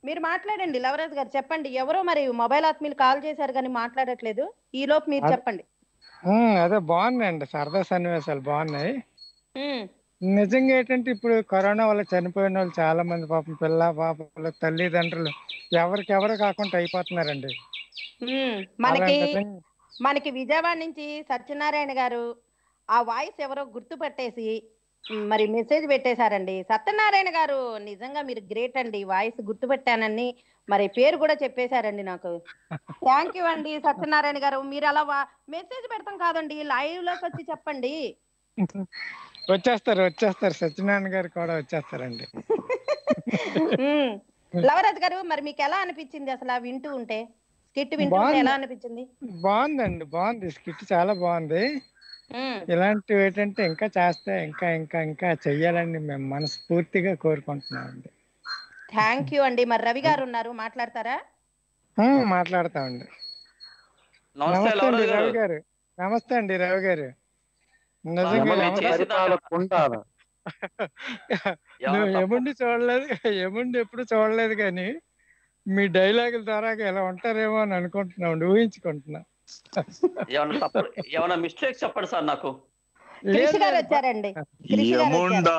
S1: మీరు మాట్లాడండి లవరాజ్ గారు చెప్పండి ఎవరో మరి మొబైల్ ఆత్మీయులు కాల్ చేశారు కానీ మాట్లాడట్లేదు ఈ లోపు మీరు
S8: అద్-
S1: చెప్పండి
S8: ఉమ్, అదే బాగున్నాయండి సరదా సన్నివేశాలు బాగున్నాయి
S1: ఉమ్,
S8: నిజంగా ఏంటంటే ఇప్పుడు కరోనా వల్ల చనిపోయిన వాళ్ళు చాలా మంది పాపం పిల్ల పాపలు తల్లిదండ్రులు ఎవరికెవరు కాకుండా అయిపోతున్నారండి
S1: ఉమ్. మనకి
S8: అలాంటి
S1: మనకి విజయవాడ నుంచి సత్యనారాయణ గారు ఆ వాయిస్ ఎవరో గుర్తుపట్టేసి ఉమ్, మరి మెసేజ్ పెట్టేశారండి సత్యనారాయణ గారు నిజంగా మీరు గ్రేట్ అండి వాయిస్ గుర్తుపెట్టానని మరి పేరు కూడా చెప్పేశారండి నాకు థ్యాంక్ యూ అండి సత్యనారాయణ గారు మీరు అలా మెసేజ్ పెడతాం కాదండి లైవ్ లోకి వచ్చి చెప్పండి
S8: వచ్చేస్తారు వచ్చేస్తారు సత్యనారాయణ గారు కూడా వచ్చేస్తారండి
S1: ఉమ్. లవరాజ్ గారు మరి మీకు ఎలా అనిపించింది అసలు ఆ వింటూ ఉంటే స్కిట్ వింటూ ఉంటే
S8: బాగుంది.
S1: ఎలా అనిపించింది
S8: బాగుందండి బాగుంది స్కిట్ చాలా బాగుంది
S1: ఉమ్.
S8: ఇలాంటివి ఏంటంటే ఇంకా చేస్తే ఇంకా ఇంకా ఇంకా చెయ్యాలని మేము మనస్ఫూర్తిగా కోరుకుంటున్నామండి
S1: థ్యాంక్ యూ అండి మరి రవి గారు ఉన్నారు మాట్లాడతారా
S8: ఉమ్, మాట్లాడతామండి
S3: నమస్తే
S8: నమస్తే అండి
S3: లవరాజ్ గారు
S8: రవి గారు నమస్తే అండి రవి గారు నిజంగా
S3: ఏమో మీరు
S8: నమస్తే.
S3: చేసిన
S6: పరిపాలకుండాను.
S8: నువ్వు
S3: ఏమన్నా తప్పు-
S8: ఎముండి చూడలేదు ఎముండి ఎప్పుడు చూడలేదు కానీ మీ డైలాగుల ద్వారా ఇలా ఉంటారేమో అని అనుకుంటున్నాం ఊహించుకుంటున్నా
S3: ఏమన్నా తప్పు ఏమన్నా మిస్టేక్ చెప్పండి సార్ నాకు
S1: కృషి
S8: లేదు,
S1: గారు
S8: లేదు.
S1: వచ్చారండి కృషి గారు వచ్చారు.
S9: ఏముండా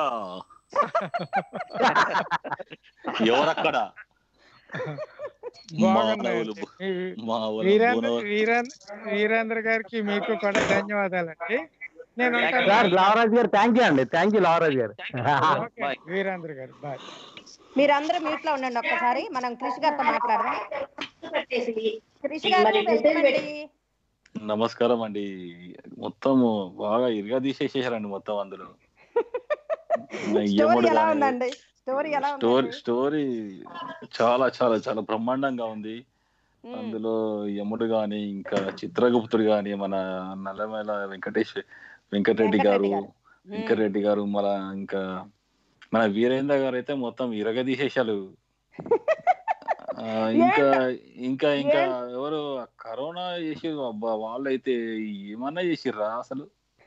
S9: ఎవరక్కడ
S8: బాగున్నాయండి
S9: మానవులు
S8: ఈ-
S9: మా వాళ్ళ
S8: వీరేంద్ర
S9: బోనవ-
S8: వీరేంద్ర వీరేంద్ర గారికి మీకు కూడా ధన్యవాదాలండి నేను ఉంటాను.
S6: సార్ లావరాజ్ గారు థ్యాంక్ యూ అండి థ్యాంక్ యూ లావరాజ్ గారు
S8: ఓకే,
S3: బాయ్.
S8: వీరేంద్ర గారు బాయ్
S1: మీరందరూ మ్యూట్ లో ఉండండి ఒక్కసారి మనం కృషి గారితో మాట్లాడదాం కృషి గారు welcome అండి.
S9: నమస్కారం అండి మొత్తం బాగా ఇరుగా తీసేసేసారండి మొత్తం అందులో
S1: స్టోరీ
S9: యముడు
S1: ఎలా
S9: గాని-
S1: ఉందండి స్టోరీ ఎలా
S9: స్టోరీ
S1: ఉందండి
S9: స్టోరీ చాలా చాలా చాలా బ్రహ్మాండంగా ఉంది
S1: ఉమ్,
S9: అందులో యముడు గాని ఇంకా చిత్రగుప్తుడు గాని మన నల్లమేల వెంకటేష్ వెంకటరెడ్డి గారు
S1: వెంకటరెడ్డి గారు. ఉమ్,
S9: వెంకటరెడ్డి గారు మన ఇంకా మన వీరేంద్ర గారు అయితే మొత్తం ఇరగదీసేశారు ఆ, ఇంకా ఇంకా ఇంకా ఎవరు కరోనా చేసి అబ్బా వాళ్ళైతే ఏమన్నా చేసిర్రా అసలు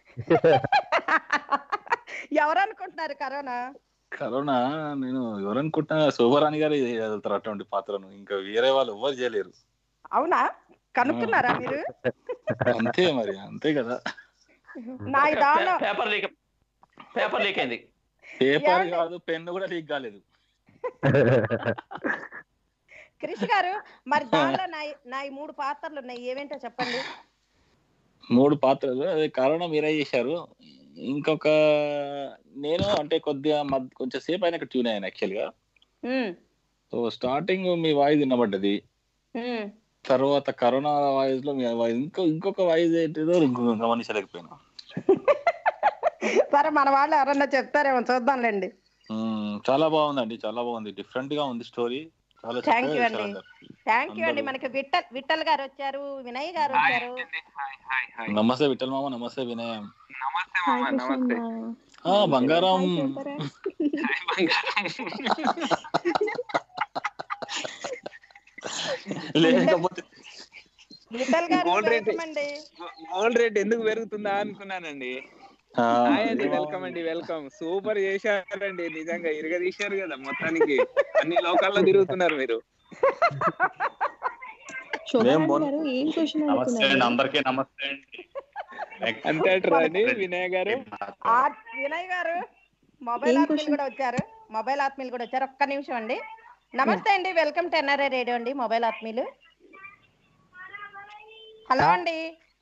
S1: ఎవరు అనుకుంటున్నారు కరోనా
S9: కరోనా నేను ఎవరనుకుంటున్నా శోభరాణి గారు వెళ్తారు అటువంటి పాత్రను ఇంకా వేరే వాళ్ళు ఎవరు చేయలేరు
S1: అవునా కనుక్కున్నారా మీరు
S9: అంతే మరి అంతే కదా
S1: నా ఈ దానిలో
S3: పే- పేపర్ లీక్ పేపర్ లీక్ అయింది
S9: పేపర్
S1: ఏమండి?
S9: కాదు పెన్ను కూడా లీక్ కాలేదు
S1: కృషి గారు మరి దానిలో నా నా ఈ మూడు పాత్రలు ఉన్నాయి ఏవేంటో చెప్పండి
S9: మూడు పాత్రలు అదే కరోనా మీరే చేశారు ఇంకొక నేను అంటే కొద్దిగా మద్- కొంచెం సేపు అయినాక ట్యూన్ అయ్యాను యాక్చువల్ గా
S1: ఉమ్,
S9: సో స్టార్టింగ్ మీ వాయిస్ వినబడ్డది
S1: ఉమ్.
S9: తర్వాత కరోనా వాయిస్ లో మీ వాయిస్ ఇంకో ఇంకొక వాయిస్ ఏంటిదో ఇంకొక గమనించలేకపోయినా
S1: సరే మన వాళ్ళు ఎవరన్నా చెప్తారేమో చూద్దాంలేండి
S9: మ్మ్, చాలా బాగుందండి చాలా బాగుంది డిఫరెంట్ గా ఉంది స్టోరీ చాలా
S1: Thank you
S9: చక్కగా
S1: అండి.
S9: చేశారు అందరు.
S1: థ్యాంక్ యూ అండి
S9: అందరూ.
S1: మనకి విఠల్ విఠల్ గారు వచ్చారు వినయ్ గారు వచ్చారు
S9: నమస్తే విఠల్ మామ నమస్తే వినయ్
S10: నమస్తే మామ నమస్తే
S9: ఆ బంగారం లేకపోతే
S1: విఠల్ గారు
S10: గోల్డ్ రేట్
S1: welcome అండి
S10: గోల్డ్ రేట్ ఎందుకు పెరుగుతుందా అనుకున్నానండి
S9: ఆ,
S10: హాయ్ అండి వెల్కమ్ అండి వెల్కమ్ సూపర్ చేశారండి నిజంగా ఇరగదీశారు కదా మొత్తానికి అన్ని లోకాల్లో తిరుగుతున్నారు మీరు
S9: మేము మొన్న-
S2: నమస్తే అండి అందరికీ నమస్తే అండి
S10: అంతే అంటారా అండి వినయ్ గారు
S1: ఆ వినయ్ గారు మొబైల్ ఆత్మీయులు కూడా వచ్చారు మొబైల్ ఆత్మీయులు కూడా వచ్చారు ఒక్క నిమిషం అండి నమస్తే అండి వెల్కమ్ టు ఎన్ఆర్ఐ రేడియో అండి మొబైల్ ఆత్మీయులు హలో అండి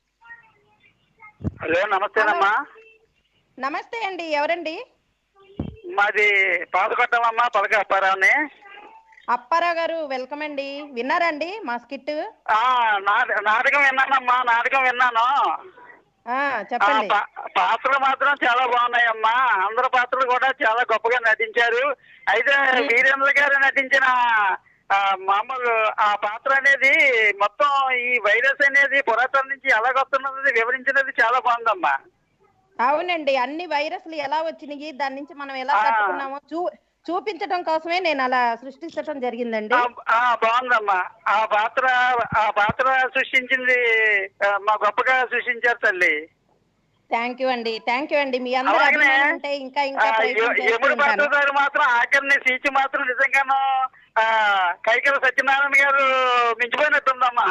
S11: హలో నమస్తేనమ్మా
S1: నమస్తే అండి ఎవరండి
S11: మాది పాతకొట్టమమ్మా పలక అప్పారావుని
S1: అప్పారావు గారు వెల్కమ్ అండి విన్నారండి మా స్కిట్
S11: ఆ, నాట- నాటకం విన్నానమ్మా నాటకం విన్నాను
S1: ఆ,
S11: ఆ,
S1: చెప్పండి
S11: పా- పాత్రలు మాత్రం చాలా బాగున్నాయమ్మా అందరు పాత్రలు కూడా చాలా గొప్పగా నటించారు అయితే వీరేంద్ర గారు నటించిన ఆ, మామూలు ఆ పాత్ర అనేది మొత్తం ఈ వైరస్ అనేది పురాతన నుంచి ఎలాగొస్తున్నది వివరించినది చాలా బాగుందమ్మా
S1: అవునండి అన్ని వైరస్లు ఎలా వచ్చినాయి దాని నుంచి మనం ఎలా
S11: ఆ.
S1: తట్టుకున్నామో చూ చూపించడం కోసమే నేను అలా సృష్టించడం జరిగిందండి
S11: ఆ, ఆ, బాగుందమ్మా ఆ పాత్ర ఆ పాత్ర సృష్టించింది ఆ, మా గొప్పగా సృష్టించారు తల్లి
S1: థ్యాంక్ యూ అండి థ్యాంక్ యూ అండి మీ అందరూ
S11: అలాగనే,
S1: అభిమానం ఉంటే ఇంకా
S11: ఆ,
S1: ఇంకా ప్రయత్నం
S11: ఎ-
S1: చేస్తూ
S11: ఎముడు
S1: ఉంటాను
S11: పాత్ర గారు మాత్రం ఆఖరిని సీచి మాత్రం నిజంగాను ఆ, కైకల సత్యనారాయణ గారు మించిపోయినట్టుందమ్మా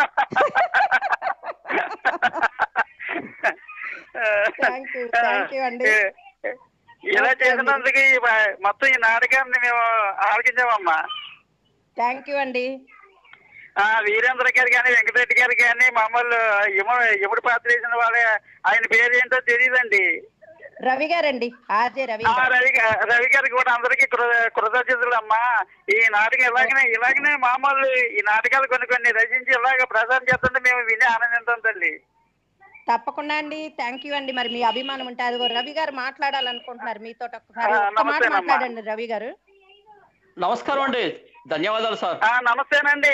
S1: థ్యాంక్ యూ థ్యాంక్ యూ అండి
S11: ఇలా
S1: ఓకే అండి.
S11: చేసినందుకు ఈ మ- మొత్తం ఈ నాటకాన్ని మేము ఆలకించామమ్మా
S1: థ్యాంక్ యూ అండి
S11: ఆ, వీరేంద్ర గారు కానీ వెంకటరెడ్డి గారు కానీ మామూలు యమ యముడు పాత్ర వేసిన వాళ్ళే ఆయన పేరు ఏంటో తెలియదండి
S1: రవి గారండి ఆర్జే రవి
S11: ఆ, రవి గా- రవి గారికి కూడా అందరికీ కృ- కృతజ్ఞతలు అమ్మా ఈ నాటకం ఇలాగనే ఇలాగనే మామూలు ఈ నాటకాలు కొన్ని కొన్ని రచించి ఇలాగ ప్రసారం చేస్తుంటే మేము విని ఆనందించాం తల్లి
S1: తప్పకుండా అండి థ్యాంక్ యూ అండి మరి మీ అభిమానం ఉంటే అదిగో రవి గారు మాట్లాడాలనుకుంటున్నారు మీతో ఒక్కసారి
S11: ఆ,
S1: ఒక్క మాట
S11: నమస్తేనమ్మా.
S1: మాట్లాడండి రవి గారు
S3: నమస్కారం అండి ధన్యవాదాలు సార్
S11: ఆ, నమస్తేనండి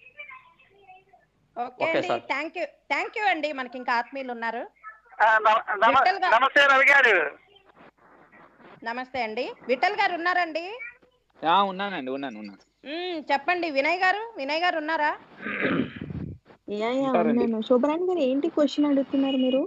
S1: ఓకే
S3: ఓకే
S1: అండి
S3: sir.
S1: Thank you thank you అండి మనకి ఇంకా ఆత్మీయులు ఉన్నారు
S11: ఆ, నమ- నమ-
S1: విఠల్ గారు.
S11: నమస్తే రవి గారు
S1: నమస్తే అండి విఠల్ గారు ఉన్నారండి
S10: ఆ, ఉన్నానండి ఉన్నాను ఉన్నాను
S1: మ్మ్, చెప్పండి వినయ్ గారు వినయ్ గారు ఉన్నారా
S12: యా యా
S10: ఉంటారండి.
S12: ఉన్నాను శోభరాణి గారు ఏంటి క్వశ్చన్ అడుగుతున్నారు మీరు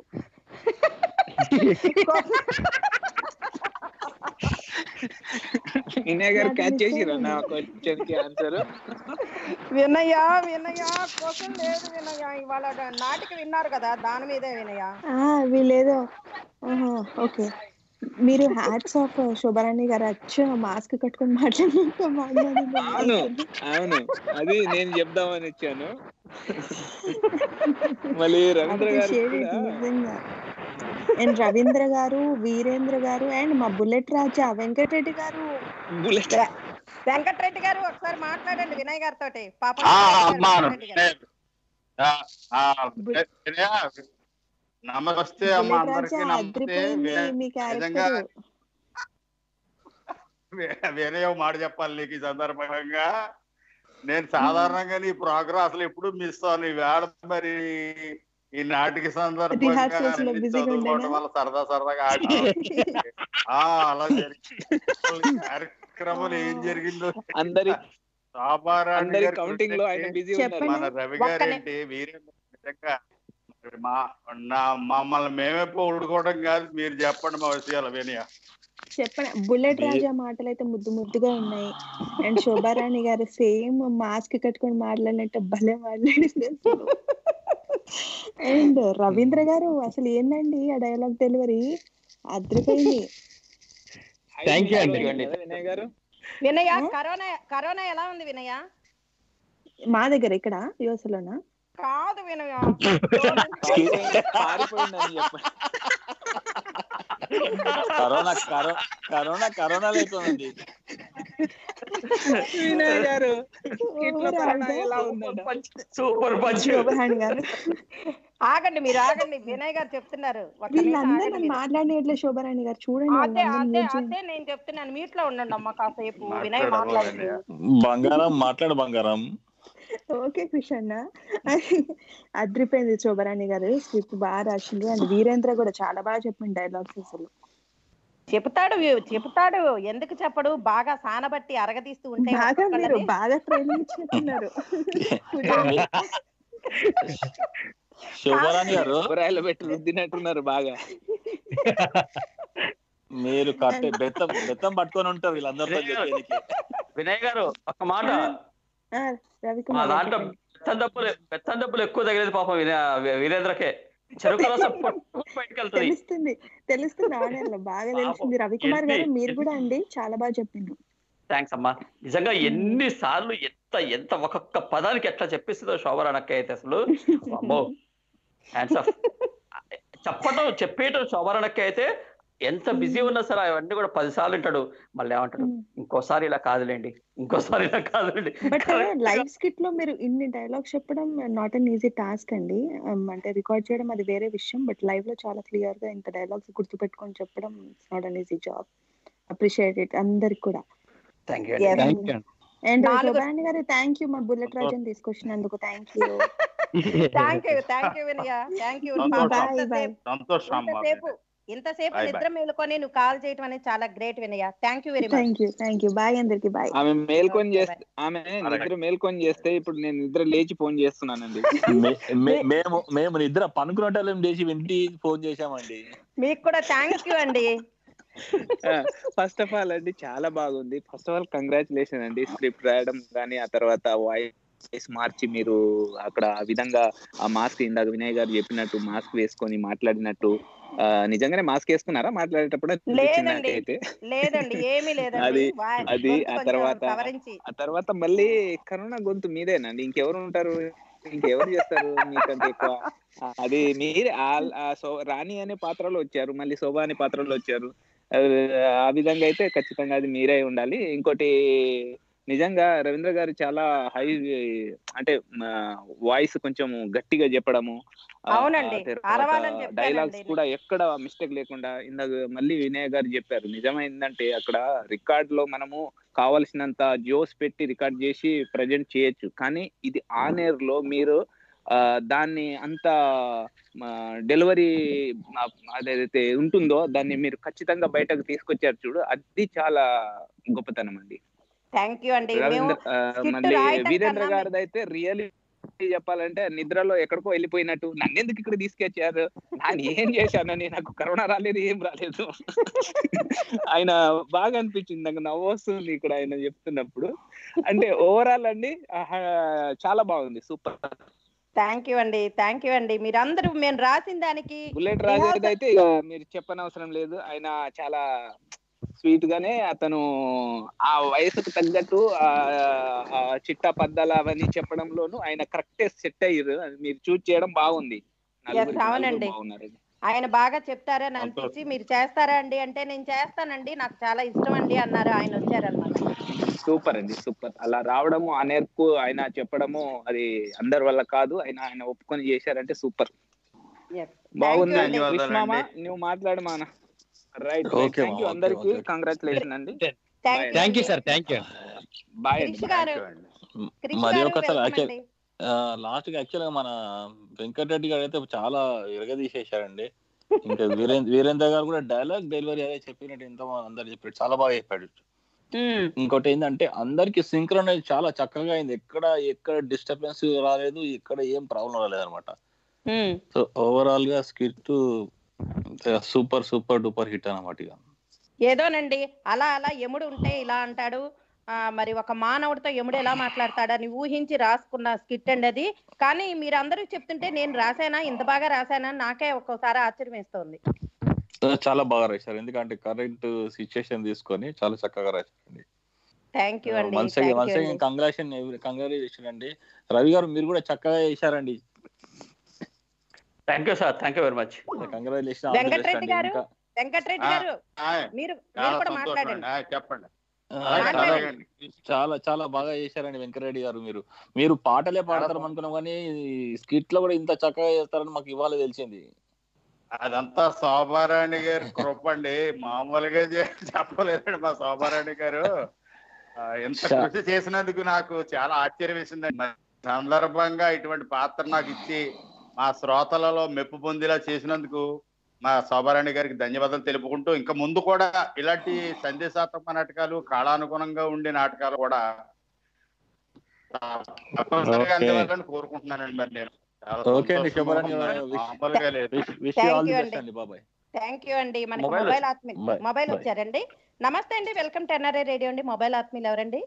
S10: వినయ్ గారు
S12: నాకు
S10: క్యాచ్ చేసిరా
S12: నిజంగా.
S10: నా క్వశ్చన్ కి ఆన్సర్
S1: వినయ వినయ కోసం లేదు వినయ ఇవాళ నాటిక విన్నారు కదా దాని మీదే వినయ
S12: ఆ, వీళ్ళేదో ఆహా, ఓకే మీరు హ్యాట్స్ ఆఫ్ శోభరాణి గారు అచ్చ మాస్క్ కట్టుకొని మాట్లాడినట్టు
S10: అవును
S12: మాట్లాడింది
S10: అవును అది నేను చెప్దామని వచ్చాను మళ్ళీ రవీంద్ర గారు
S12: Appreciate it, నిజంగా అండ్ రవీంద్ర గారు వీరేంద్ర గారు అండ్ మా బుల్లెట్ రాజా వెంకటరెడ్డి గారు
S10: బుల్లెట్
S1: వెంకటరెడ్డి గారు ఒకసారి మాట్లాడండి వినయ్ గారితో పాప
S13: ఆ, అమ్మా,
S1: వెంకటరెడ్డి గారు.
S13: ఆ, ఆ, వినయ, నమస్తే అమ్మ
S12: బుల్లెట్
S13: అందరికి
S12: రాజా
S13: నమస్తే
S12: అదిరిపోయింది
S13: వి-
S12: మీ
S13: నిజంగా
S12: క్యారెక్టర్
S13: వి- వినయ్ ఒక మాట చెప్పాలి నీకు ఈ సందర్భంగా నేను సాధారణంగా నీ ప్రోగ్రామ్ అసలు ఎప్పుడు మిస్ అవ్వను ఈవేళ మరి ఈ నాటిక సందర్భంగా
S12: Rehearsals లో
S13: అన్ని
S12: busy గా
S13: చదువుకోవడం
S12: ఉండేనా?
S13: వల్ల సరదా సరదాగా ఆడి ఆ అలా జరిగింది కార్యక్రమం ఏం జరిగిందో
S10: అందరి
S13: శోభారాణి
S10: అందరి
S13: గారి
S10: కౌంటింగ్ లో ఆయన బిజీ ఉన్నారు
S12: చెప్పండి.
S13: మన రవి
S1: ఒక్కనే-
S13: గారేంటి వీరేంద్ర నిజంగా మరి మా నా మమ్మల్ని మేమే పోగొట్టుకోవడం కాదు మీరు చెప్పండి మా విషయాలు వినయ
S12: చెప్పండి బుల్లెట్
S9: మీ-
S12: రాజా మాటలు అయితే ముద్దు ముద్దుగా ఉన్నాయి అండ్ శోభారాణి గారు సేమ్ మాస్క్ కట్టుకొని మాట్లాడినట్టు భలే మాట్లాడింది అసలు అండ్ రవీంద్ర గారు అసలు ఏందండి ఆ డైలాగ్ డెలివరీ అద్రిపోయింది
S5: Thank you అండి.
S10: కదా వినయ్ గారు
S1: వినయ
S12: ఆ?
S1: కరోనా కరోనా ఎలా ఉంది వినయ
S12: మా దగ్గర ఇక్కడ యుఎస్ లోనా
S1: కాదు వినయ
S10: పారిపోయిందని చెప్పండి
S9: కరోనా కరో- కరోనా కరోనా లేకుండా
S10: వినయ్ గారు ఇట్లా
S12: ఓ
S10: కరోనా
S12: రాజా.
S10: ఎలా ఉందంట
S3: సూపర్ పంచ్
S12: శోభారాణి గారు
S1: ఆగండి మీరు ఆగండి వినయ్ గారు చెప్తున్నారు ఒక్క నిమిషం
S12: వీళ్ళందరూ
S1: ఆగండి
S12: నన్ను
S1: మీరు.
S12: మాట్లాడినట్లే శోభారాణి గారు చూడండి
S1: అదే
S12: వాళ్ళందరూ
S1: అదే
S12: mute చేయండి.
S1: అదే నేను చెప్తున్నాను మీట్ లో ఉండండి అమ్మ కాసేపు వినయ్
S13: మాట్లాడమ్మా
S1: మాట్లాడుతూ
S13: వినయ.
S9: బంగారం మాట్లాడు బంగారం
S12: ఓకే కృష్ణ అద్రిపోయింది శోభరాణి గారు స్క్రిప్ట్ బాగా రాసింది అండ్ వీరేంద్ర కూడా చాలా బాగా చెప్పింది డైలాగ్స్ అసలు
S1: చెప్తాడు చెప్తాడు ఎందుకు చెప్పడు బాగా సానబట్టి అరగదీస్తూ ఉంటే
S12: బాగా మీరు
S1: ఒక్కొక్కళ్ళని-
S12: బాగా ట్రైనింగ్ ఇచ్చినట్టున్నారు
S9: శోభరాణి గారు
S10: కూరగాయలు పెట్టి రుద్దినట్టున్నారు బాగా
S9: మీరు కట్టే బెత్తం బెత్తం పట్టుకొని ఉంటారు వీళ్ళందరితో చెప్పేది
S3: వినయ్ గారు ఒక మాట
S12: ఆ,
S3: మా
S12: రవికుమార్ గారు
S3: దాంట్లో
S12: చెప్పండి.
S3: బెత్తం డబ్బులు బెత్తం డబ్బులు ఎక్కువ తగిలేదు పాపం విన- వీరేంద్రకే చెరుకు రసం పొట్టు బయటకు వెళ్తుంది
S12: తెలుస్తుంది తెలుస్తుంది ఆడేళ్ళ బాగా తెలుస్తుంది రవికుమార్ గారు
S3: ఎన్ని-
S12: మీరు కూడా అండి చాలా బాగా చెప్పిండ్రు
S3: థ్యాంక్స్ అమ్మా నిజంగా ఎన్ని సార్లు ఎంత ఎంత ఒక్కొక్క పదానికి ఎట్లా చెప్పిస్తుందో శోభరాణక్క అయితే అసలు అమ్మో హ్యాండ్స్ ఆఫ్ చెప్పటం చెప్పేయటం శోభరాణక్క అయితే ఎంత బిజీ ఉన్నా సరే అవన్నీ కూడా పది సార్లు వింటాడు మళ్ళీ ఏమంటాడు ఇంకోసారి ఇలా కాదులేండి ఇంకోసారి ఇలా కాదులేండి
S12: బట్ లైవ్ స్కిట్ లో మీరు ఇన్ని డైలాగ్స్ చెప్పడం నాట్ అన్ ఈజీ టాస్క్ అండి Um, అంటే రికార్డ్ చేయడం అది వేరే విషయం బట్ లైవ్ లో చాలా క్లియర్ గా ఇంత డైలాగ్స్ గుర్తుపెట్టుకొని చెప్పడం it's not an easy job appreciate it అందరికి కూడా
S3: thank you
S1: Yes.
S5: Thank you
S12: and
S1: నాలుగు-
S12: శోభారాణి గారు థ్యాంక్ యూ మా బుల్లెట్ రాజన్ తీసుకొచ్చినందుకు thank you
S1: thank you thank you Vinaya thank you
S13: సంతోషం.
S12: బాయ్ బాయ్
S13: సంతోషం అమ్మా
S1: ఇంతసేపు ఇంతసేపు
S13: Bye, bye.
S1: నిద్ర మేలుకొని నువ్వు కాల్ చేయటం అనేది చాలా great Vinaya thank you very much
S12: thank you thank you bye అందరికి బాయ్
S10: ఆమె మేల్కొని
S1: Okay,
S10: చేస్తే ఆమె నిద్ర మేల్కొని చేస్తే ఇప్పుడు నేను నిద్ర లేచి ఫోన్ చేస్తున్నానండి
S9: మే- మే- మేము మేము నిద్ర పనుకున్నట్టు లేచి వింటి ఫోన్ చేశామండి
S1: మీకు కూడా థ్యాంక్ యూ అండి
S10: ఫస్ట్ ఆఫ్ ఆల్ అండి చాలా బాగుంది ఫస్ట్ ఆఫ్ ఆల్ కంగ్రాచులేషన్ అండి స్క్రిప్ట్ రాయడం కానీ ఆ తర్వాత వాయిస్ మార్చి మీరు అక్కడ ఆ విధంగా ఆ మాస్క్ ఇందాక వినయ్ గారు చెప్పినట్టు మాస్క్ వేసుకొని మాట్లాడినట్టు ఆ, నిజంగానే మాస్క్ వేసుకున్నారా మాట్లాడేటప్పుడు అనిపించింది
S1: లేదండి
S10: నాకైతే
S1: లేదండి ఏమీ లేదండి
S10: అది
S1: వా-
S10: అది
S1: గొంతు
S10: ఆ
S1: కొంచెం
S10: తర్వాత
S1: సవరించి
S10: ఆ తర్వాత మళ్ళీ కరోనా గొంతు మీదేనండి ఇంకెవరు ఉంటారు ఇంకెవరు చేస్తారు మీకంటే ఎక్కువ ఆ, అది మీరే ఆ- ఆ సో- రాణి అనే పాత్రలో వచ్చారు మళ్ళీ శోభా అనే పాత్రలో వచ్చారు ఆ, ఆ విధంగా అయితే ఖచ్చితంగా అది మీరే ఉండాలి ఇంకోటి నిజంగా రవీంద్ర గారు చాలా హై అంటే వాయిస్ కొంచెం గట్టిగా చెప్పడము ఆ,
S1: అవునండి
S10: ఆ తర్వాత
S1: అరవాలని చెప్పానండి
S10: డైలాగ్స్ కూడా ఎక్కడ మిస్టేక్ లేకుండా ఇందాక మళ్ళీ వినయ్ గారు చెప్పారు నిజమైందంటే అక్కడ రికార్డ్ లో మనము కావలసినంత జోస్ పెట్టి రికార్డ్ చేసి ప్రజెంట్ చేయొచ్చు కానీ ఇది ఆన్ ఎయిర్ లో మీరు ఆ, దాన్ని అంత డెలివరీ అదైతే ఉంటుందో దాన్ని మీరు ఖచ్చితంగా బయటకు తీసుకొచ్చారు చూడు అది చాలా గొప్పతనం అండి
S1: థ్యాంక్ యూ అండి మేము
S10: రవీంద్ర ఆ,
S1: skit
S10: మళ్ళీ
S1: రాయటం
S10: వీరేంద్ర
S1: కన్నా
S10: గారిది అయితే రియల్లీ చెప్పాలంటే నిద్రలో ఎక్కడికో వెళ్ళిపోయినట్టు నన్ను ఎందుకు ఇక్కడ తీసుకొచ్చారు నేను ఏం చేశానని నాకు కరోనా రాలేదు ఏం రాలేదు ఆయన బాగా అనిపించింది నాకు నవ్వు వస్తుంది ఇక్కడ ఆయన చెప్తున్నప్పుడు అంటే ఓవరాల్ అండి ఆహా, చాలా బాగుంది సూపర్
S1: థ్యాంక్ యూ అండి థ్యాంక్ యూ అండి మీరందరూ మేము రాసిన దానికి
S10: బుల్లెట్ రాజేది అయితే ఇక మీరు చెప్పనవసరం లేదు ఆయన చాలా స్వీట్ గానే అతను ఆ వయసుకు తగ్గట్టు ఆ ఆ చిట్టా పద్దాలు అవన్నీ చెప్పడంలోను ఆయన కరెక్ట్ సెట్ అయ్యారు అది మీరు చూస్ చేయడం బాగుంది
S1: Yes,
S10: నలుగురికి నలుగురు
S1: అవునండి
S10: బాగున్నారు
S1: ఆయన బాగా చెప్తారని అనిపించి మీరు చేస్తారా అండి అంటే నేను చేస్తానండి నాకు చాలా ఇష్టం అండి అన్నారు ఆయన వచ్చారనమాట
S10: సూపర్ అండి సూపర్ అలా రావడము ఆ నేర్పు ఆయన చెప్పడము అది అందరి వల్ల కాదు ఆయన ఆయన ఒప్పుకొని చేశారంటే సూపర్ బాగుంది
S1: అండి.
S10: విష్ మామ నువ్వు మాట్లాడు మాన right
S9: Okay,
S10: thank you
S9: ma, okay,
S10: అందరికి
S9: okay.
S10: కంగ్రాచులేషన్ అండి
S1: Thank you
S5: థ్యాంక్ యూ
S1: అండి.
S5: Sir thank you
S10: bye
S1: Krish గారు క్రిష్
S9: మరి
S1: గారు
S9: ఒక
S1: welcome
S9: యాక్చువల్
S1: అండి.
S9: లాస్ట్ కి యాక్చువల్ గా మన వెంకటరెడ్డి గారు అయితే చాలా ఇరగదీసేశారండి ఇంకా వీరేంద్ర వీరేంద్ర గారు కూడా డైలాగ్ డెలివరీ అదే చెప్పినట్టు ఎంత అందరు చెప్పాడు చాలా బాగా చెప్పాడు ఇంకోటి ఏంటంటే అందరికి సింక్రనైజ్ చాలా చక్కగా అయింది ఎక్కడ ఎక్కడ డిస్టర్బెన్స్ రాలేదు ఎక్కడ ఏం ప్రాబ్లం రాలేదు అనమాట సో ఓవరాల్ గా skit super super duper hit అనమాట ఇక
S1: ఏదోనండి అలా అలా ఎముడు ఉంటే ఇలా అంటాడు ఆ, మరి ఒక మానవుడితో ఎముడు ఎలా మాట్లాడతాడని ఊహించి రాసుకున్న స్కిట్ అండి అది కానీ మీరందరూ చెప్తుంటే నేను రాశానా ఇంత బాగా రాశానా అని నాకే ఒక్కోసారి ఆశ్చర్యం వేస్తుంది
S9: చాలా బాగా రాశారు ఎందుకంటే కరెక్ట్ సిచ్యుయేషన్ తీసుకొని చాలా చక్కగా రాశారండి
S1: థ్యాంక్ యూ అండి
S9: వన్స్
S1: థ్యాంక్ యూ
S9: వన్స్
S1: అండి
S9: కంగ్రాచులేషన్ కంగ్రాచులేషన్ అండి రవి గారు మీరు కూడా చక్కగా చేశారండి
S3: thank you sir thank you very much
S9: congratulation
S1: Venkatareddy గారు వెంకటరెడ్డి
S13: ఆ,
S1: గారు
S13: ఆయ్,
S1: మీరు మీరు
S13: చాలా
S1: కూడా
S13: సంతోషం
S1: మాట్లాడండి
S13: అండి ఆయ్, చెప్పండి
S1: మాట్లాడండి.
S9: చాలా చాలా బాగా చేశారండి వెంకటరెడ్డి గారు మీరు మీరు పాటలే పాడతారు అనుకున్నాం కానీ స్కిట్ లో కూడా ఇంత చక్కగా చేస్తారని మాకు ఇవాళ తెలిసింది
S13: అదంతా శోభారాణి గారి కృప అండి మామూలుగా చే- చెప్పలేదండి మా శోభారాణి గారు ఆ, ఇంత
S9: చా-
S13: కృషి చేసినందుకు నాకు చాలా ఆశ్చర్యం వేసిందండి మరి సందర్భంగా ఇటువంటి పాత్ర నాకు ఇచ్చి మా శ్రోతలలో మెప్పు పొందేలా చేసినందుకు మా శోభారాణి గారికి ధన్యవాదాలు తెలుపుకుంటూ ఇంకా ముందు కూడా ఇలాంటి సందేశాత్మక నాటకాలు కాలానుగుణంగా ఉండే నాటకాలు కూడా తప్పనిసరిగా
S9: Okay.
S13: అందివ్వాలని కోరుకుంటున్నానండి మరి నేను చాలా
S9: ఓకే అండి
S13: సంతోషంగా
S9: శుభరాణి
S13: ఉందండి. మామూలుగా లేదు
S9: wish
S1: Thank
S9: all the
S1: you
S9: best
S1: అండి.
S9: అండి బాబాయ్
S1: థ్యాంక్ యూ అండి మనకి
S9: మొబైల్
S1: మొబైల్
S9: వచ్చి-
S1: ఆత్మీయ
S9: బై-
S1: మొబైల్
S9: బై.
S1: వచ్చారండి నమస్తే అండి వెల్కమ్ టు ఎన్ఆర్ఐ రేడియో అండి మొబైల్ ఆత్మీయులు ఎవరండి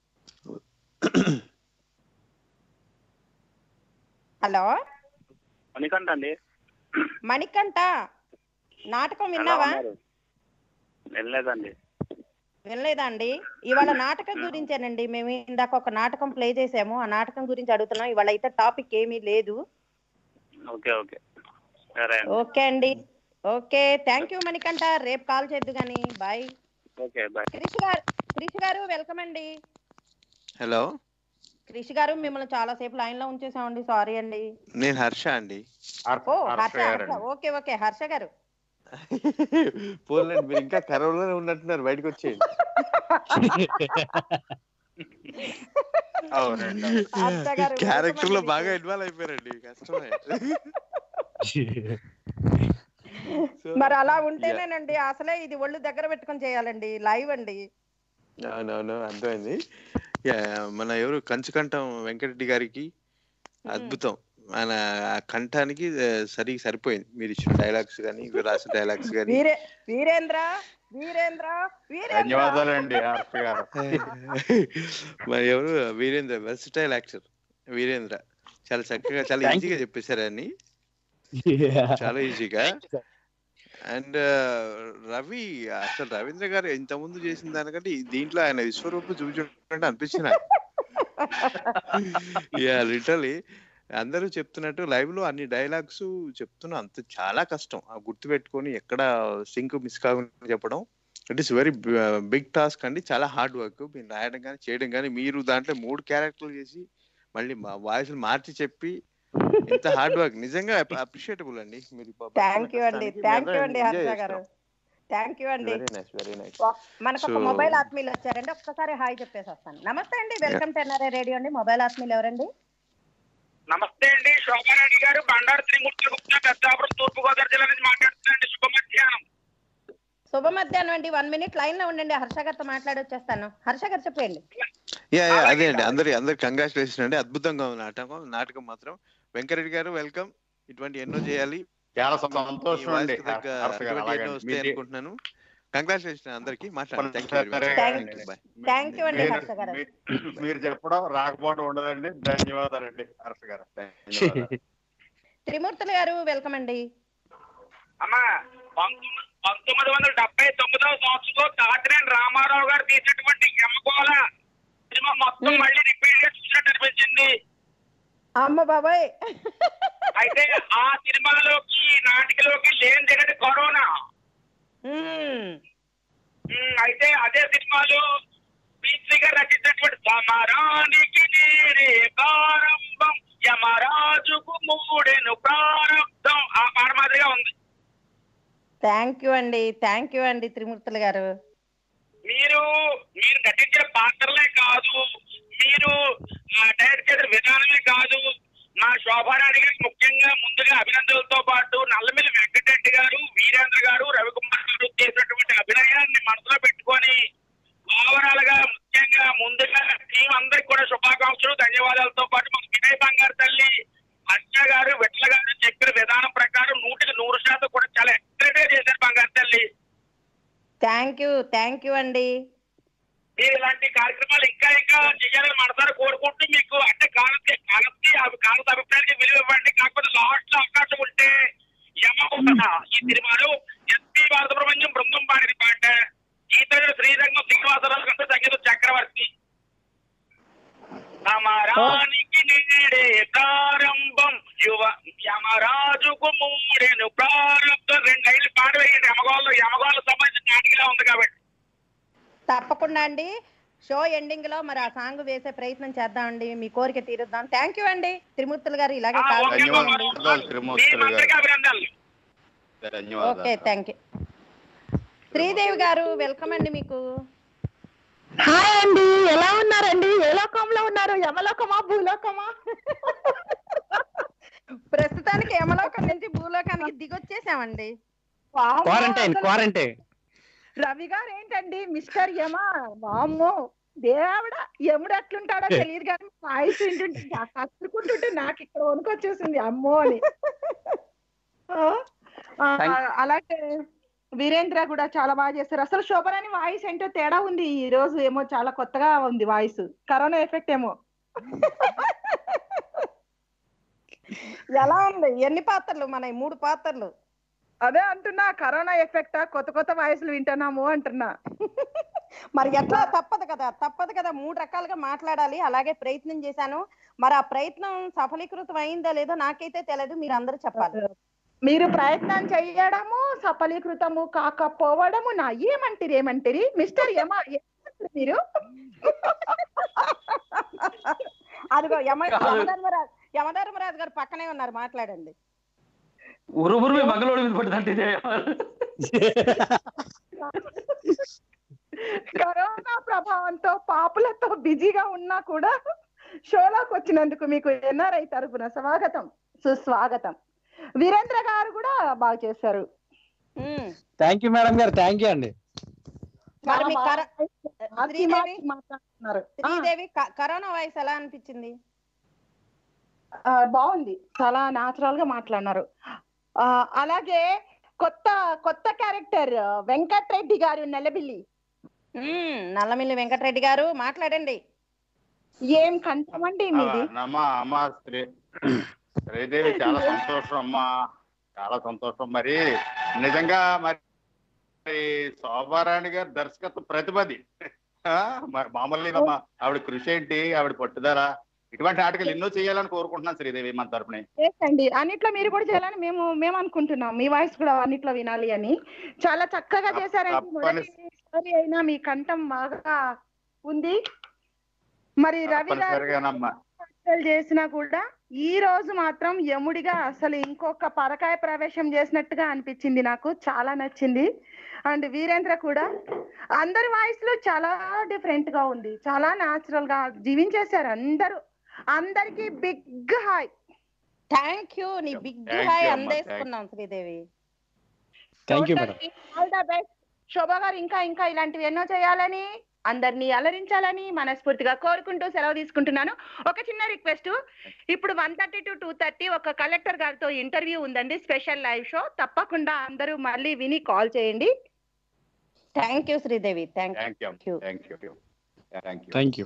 S1: హలో
S14: మణికంఠ అండి
S1: మణికంఠ నాటకం విన్నావా
S14: వెళ్ళలేదండి
S1: వినలేదా అండి ఇవాళ నాటకం గురించేనండి మేము ఇందాక ఒక నాటకం ప్లే చేసాము ఆ నాటకం గురించి అడుగుతున్నాం ఇవాళ అయితే టాపిక్ ఏమీ లేదు
S14: ఓకే ఓకే సరే అండి
S1: ఓకే అండి ఓకే థ్యాంక్ యూ మణికంఠ రేపు కాల్ చేద్దు కానీ బాయ్
S14: ఓకే బాయ్
S1: క్రిష్ గారు క్రిష్ గారు వెల్కమ్ అండి
S15: హలో
S1: క్రిష్ గారు మిమ్మల్ని చాలా సేపు లైన్ లో ఉంచేసామండి సారీ అండి
S15: నేను హర్ష అండి
S1: ఓ హర్ష హర్ష ఓకే ఓకే హర్ష గారు
S15: పోలండి మీరు ఇంకా కరోనాలో ఉన్నట్టున్నారు బయటకు వచ్చేయండి
S13: అవునండి
S1: హర్ష గారు
S15: క్యారెక్టర్ లో
S1: welcome
S15: బాగా
S1: అండి.
S15: ఇన్వాల్వ్ అయిపోయారండి కష్టమే
S1: మరి అలా ఉంటేనేనండి అసలే ఇది ఒళ్ళు దగ్గర పెట్టుకొని చేయాలండి లైవ్ అండి
S15: అవునవును అర్థమైంది యా, మన ఎవరు కంచుకంఠం వెంకటరెడ్డి గారికి అద్భుతం ఆయన ఆ కంఠానికి ఆ, సరిగ్గా సరిపోయింది మీరు ఇచ్చిన డైలాగ్స్ కానీ మీరు రాసిన డైలాగ్స్ కానీ
S1: వీరే వీరేంద్ర వీరేంద్ర వీరేంద్ర
S13: ధన్యవాదాలండి హర్ష గారు
S15: మరి ఎవరు వీరేంద్ర వెర్సిటైల్ యాక్టర్ వీరేంద్ర చాలా చక్కగా చాలా
S5: Thank
S15: ఈజీగా చెప్పేశారు అన్ని చాలా ఈజీగా అండ్ రవి అసలు రవీంద్ర గారు ఇంత ముందు చేసిన దానికంటే ఈ దీంట్లో ఆయన విశ్వరూపం చూపించినట్టు అనిపించింది నాకు యా లిటరలీ అందరూ చెప్తున్నట్టు లైవ్ లో అన్ని డైలాగ్స్ చెప్తున్నా అంత చాలా కష్టం ఆ గుర్తు పెట్టుకొని ఎక్కడ సింక్ మిస్ కాకుండా చెప్పడం it is very big task అండి చాలా హార్డ్ వర్క్ మీరు రాయడం కానీ చేయడం కానీ మీరు దాంట్లో మూడు క్యారెక్టర్లు చేసి మళ్ళీ మా వాయిస్ మార్చి చెప్పి ఇంత హార్డ్ వర్క్ నిజంగా అప్రిషియేటబుల్ అండి మీరు పాపం
S1: థ్యాంక్ యూ అండి
S15: కష్టానికి
S1: థ్యాంక్ యూ
S15: మేము
S1: అండి
S15: enjoy
S1: హర్ష గారు థ్యాంక్ యూ అండి
S15: వెరీ నైస్ వెరీ నైస్
S1: వా- మనకు ఒక
S15: So-
S1: మొబైల్ ఆత్మీయులు వచ్చారండి ఒక్కసారి హాయ్ చెప్పేసి వస్తాను నమస్తే అండి వెల్కమ్ టు ఎన్ఆర్ఐ రేడియో అండి మొబైల్ ఆత్మీయులు ఎవరండి
S11: నమస్తే అండి శోభారాణి గారు బండారు త్రిమూర్తుల గుప్తా పెద్దాపురం తూర్పు గోదావరి జిల్లా నుంచి మాట్లాడుతున్నానండి శుభ మధ్యాహ్నం
S1: శుభ మధ్యాహ్నం అండి వన్ మినిట్ లైన్ లో ఉండండి హర్ష గారితో మాట్లాడి వచ్చేస్తాను హర్ష గారు చెప్పండి
S15: యా యా అదే అండి అందరి అందరి కంగ్రాచులేషన్ అండి అద్భుతంగా ఉంది నాటకం నాటకం మాత్రం వెంకరెడ్డి గారు వెల్కమ్ ఇటువంటి ఎన్నో చేయాలి
S13: చాలా
S15: మీ
S13: సంతోషం
S15: voice
S13: అండి
S15: కి తగ్గ
S13: హర్ష గారు
S15: ఇటువంటి ఎన్నో
S13: అలాగండి
S15: వస్తాయి
S13: మీది-
S15: అనుకుంటున్నాను కంగ్రాచులేషన్ అందరికి మాట్లాడండి thank you very much
S1: Thank-
S15: thank you bye
S1: thank you అండి
S13: మీరు-
S1: హర్ష గారు
S13: మీ- మీరు చెప్పడం రాకపోవడం ఉండదండి ధన్యవాదాలండి హర్ష గారు ధన్యవాదాలు
S1: త్రిమూర్తులు గారు వెల్కమ్ అండి
S11: అమ్మా పంతొమ్మిది పంతొమ్మిది వందల డెబ్బై తొమ్మిదవ సంవత్సరంలో తాతినేని రామారావు గారు తీసినటువంటి యమగోళ సినిమా మొత్తం మళ్ళీ రిపీట్ గా చూసినట్టు అనిపించింది
S1: అమ్మ బాబాయ్
S11: అయితే ఆ సినిమాలోకి ఈ నాటికలోకి లేనిది కరోనా
S1: మ్మ్.
S11: ఉమ్, అయితే అదే సినిమాలో పీత్రి గారు రచించినటువంటి సమరానికి నేరే ప్రారంభం యమరాజుకు మూడెను ప్రారంభం ఆ పాట మాదిరిగా ఉంది
S1: థ్యాంక్ యూ అండి థ్యాంక్ యూ అండి త్రిమూర్తులు గారు
S11: మీరు మీరు నటించిన పాత్రలే కాదు మీరు ఆ, డైరెక్ట్ చేసిన విధానమే కాదు మా శోభారాణి గారికి ముఖ్యంగా ముందుగా అభినందనలతో పాటు నల్లమిల్లి వెంకటరెడ్డి గారు వీరేంద్ర గారు రవికుమార్ గారు చేసినటువంటి అభినయాన్ని మనసులో పెట్టుకొని ఓవరాల్ గా ముఖ్యంగా ముందుగా టీం అందరికి కూడా శుభాకాంక్షలు ధన్యవాదాలతో పాటు మన వినయ్ బంగారు తల్లి హర్ష గారు విట్ల గారు చెప్పిన విధానం ప్రకారం నూటికి నూరు శాతం కూడా చాలా ఎక్సలెంట్ చేశారు బంగారు తల్లి
S1: థ్యాంక్ యూ థ్యాంక్ యూ అండి
S11: మీరు ఇలాంటి కార్యక్రమాలు ఇంకా ఇంకా చేయాలని మనసారా కోరుకుంటూ మీకు అంటే కాలకి కాలకి అవి కాలత అభిప్రాయానికి విలువ ఇవ్వండి కాకపోతే లాస్ట్ లో అవకాశం ఉంటే యమగోళ ఈ సినిమాలో ఎస్పీ బాలసుబ్రహ్మణ్యం బృందం పాడిన పాట గీతడు శ్రీరంగం శ్రీనివాసరావు కంటే సంగీతం చక్రవర్తి సమరానికి నేడే ప్రారంభం యువ యమరాజుకు మూడెను ప్రారంభం రెండు లైన్లు పాట వేయండి యమగోళ యమగోళ సంబంధించిన నాటికలా ఉంది కాబట్టి
S1: తప్పకుండా అండి షో ఎండింగ్ లో మరి ఆ సాంగ్ వేసే ప్రయత్నం చేద్దామండి మీ కోరిక తీరుద్దాం థ్యాంక్ యూ అండి త్రిమూర్తులు గారు ఇలాగే కాల్ చేయండి
S13: ధన్యవాదాలు త్రిమూర్తులు గారు
S1: ఓకే
S13: ధన్యవాదాలు
S1: థ్యాంక్ యూ శ్రీదేవి గారు వెల్కమ్ అండి మీకు
S16: హాయ్ అండి ఎలా ఉన్నారండి ఏ లోకంలో ఉన్నారు యమలోకమా భూలోకమా
S1: ప్రస్తుతానికి యమలోకం నుంచి భూలోకానికి దిగొచ్చేసామండి
S5: క్వారంటైన్ క్వారంటైన్
S16: రవి గారు ఏంటండి మిస్టర్ యమ వామ్మో దేవుడా యముడు ఎట్లుంటాడో తెలియదు కానీ వాయిస్ వింటుంటే కసుకుంటుంటే నాకు ఇక్కడ వణుకొచ్చేసింది అమ్మో అని ఆ, ఆ,
S3: Thank-
S16: అలాగే వీరేంద్ర కూడా చాలా బాగా చేస్తారు అసలు శోభరాని వాయిస్ ఏంటో తేడా ఉంది ఈ రోజు ఏమో చాలా కొత్తగా ఉంది వాయిస్ కరోనా ఎఫెక్ట్ ఏమో
S1: ఎలా ఉంది ఎన్ని పాత్రలు మన మూడు పాత్రలు
S16: అదే అంటున్నా కరోనా ఎఫెక్ట్ కొత్త కొత్త వాయిస్లు వింటున్నాము అంటున్నా
S1: మరి ఎట్లా తప్పదు కదా తప్పదు కదా మూడు రకాలుగా మాట్లాడాలి అలాగే ప్రయత్నం చేశాను మరి ఆ ప్రయత్నం సఫలీకృతం అయిందో లేదో నాకైతే తెలియదు మీరు అందరూ చెప్పాలి
S16: మీరు ప్రయత్నం చేయడము సఫలీకృతము కాకపోవడము నా ఏమంటారు ఏమంటారు మిస్టర్ యమ ఏమంటారు మీరు
S1: అదిగో యమ
S3: కాదు.
S1: యమధర్మరాజు యమధర్మరాజు గారు పక్కనే ఉన్నారు మాట్లాడండి
S3: ఉరు ఉరిమి మగలోడి మీద పడుతుంటే ఇదే
S16: కరోనా ప్రభావంతో పాపులతో బిజీగా ఉన్నా కూడా షోలోకి వచ్చినందుకు మీకు ఎన్ఆర్ఐ తరపున స్వాగతం సుస్వాగతం వీరేంద్ర గారు కూడా బాగా చేశారు
S5: థ్యాంక్ యూ మేడం గారు థ్యాంక్ యూ అండి
S1: మరి మీ కర- శ్రీదేవి
S16: మాట్లాడుతున్నారు
S1: శ్రీదేవి క- కరోనా వాయిస్ ఎలా అనిపించింది
S16: ఆ, బాగుంది చాలా న్యాచురల్ గా మాట్లాడినారు ఆ, అలాగే కొత్త కొత్త క్యారెక్టర్ వెంకట్రెడ్డి గారు నెలబిల్లి
S1: మ్మ్, నల్లమిల్లి వెంకటరెడ్డి గారు మాట్లాడండి
S16: ఏం కంఠమండి మీది
S13: అమ్మా అమ్మా శ్రీ శ్రీదేవి చాలా సంతోషం అమ్మా చాలా సంతోషం మరి నిజంగా మరి శోభారాణి గారి దర్శకత్వ ప్రతిభది ఆ, మరి మామూలు లేదమ్మా ఆవిడ కృషి ఏంటి ఆవిడ పట్టుదల ఇటువంటి నాటకాలు ఎన్నో చేయాలని కోరుకుంటున్నాను శ్రీదేవి మన తరపున
S16: చేసండి అన్నిట్లో మీరు కూడా చేయాలని మేము మేము అనుకుంటున్నాం మీ వాయిస్ కూడా అన్నిట్లో వినాలి అని చాలా చక్కగా చేశారండి మొదటి స్టోరీ అయినా మీ కంఠం బాగా ఉంది మరి రవి గారు
S13: తప్పనిసరిగానమ్మా
S16: పాత్రలు చేసినా కూడా ఈ రోజు మాత్రం యముడిగా అసలు ఇంకొక పరకాయ ప్రవేశం చేసినట్టుగా అనిపించింది నాకు చాలా నచ్చింది అండ్ వీరేంద్ర కూడా అందరి వాయిస్ లో చాలా డిఫరెంట్ గా ఉంది చాలా న్యాచురల్ గా జీవించేశారు అందరూ అందరికి బిగ్ హాయ్
S1: థ్యాంక్ యూ నీ బిగ్
S16: Thank
S1: హాయ్
S16: you అమ్మా,
S1: అందేసుకున్నాం Sridevi
S5: thank you madam
S16: all the best Shobha గారు ఇంకా ఇంకా ఇలాంటివి ఎన్నో చేయాలని అందరినీ అలరించాలని మనస్ఫూర్తిగా కోరుకుంటూ సెలవు తీసుకుంటున్నాను ఒక చిన్న రిక్వెస్ట్ ఇప్పుడు one thirty to two thirty ఒక కలెక్టర్ గారితో ఇంటర్వ్యూ ఉందండి స్పెషల్ లైవ్ షో తప్పకుండా అందరూ మళ్ళీ విని కాల్ చేయండి
S1: thank you Sridevi thank
S13: thank you thank you thank you
S5: thank you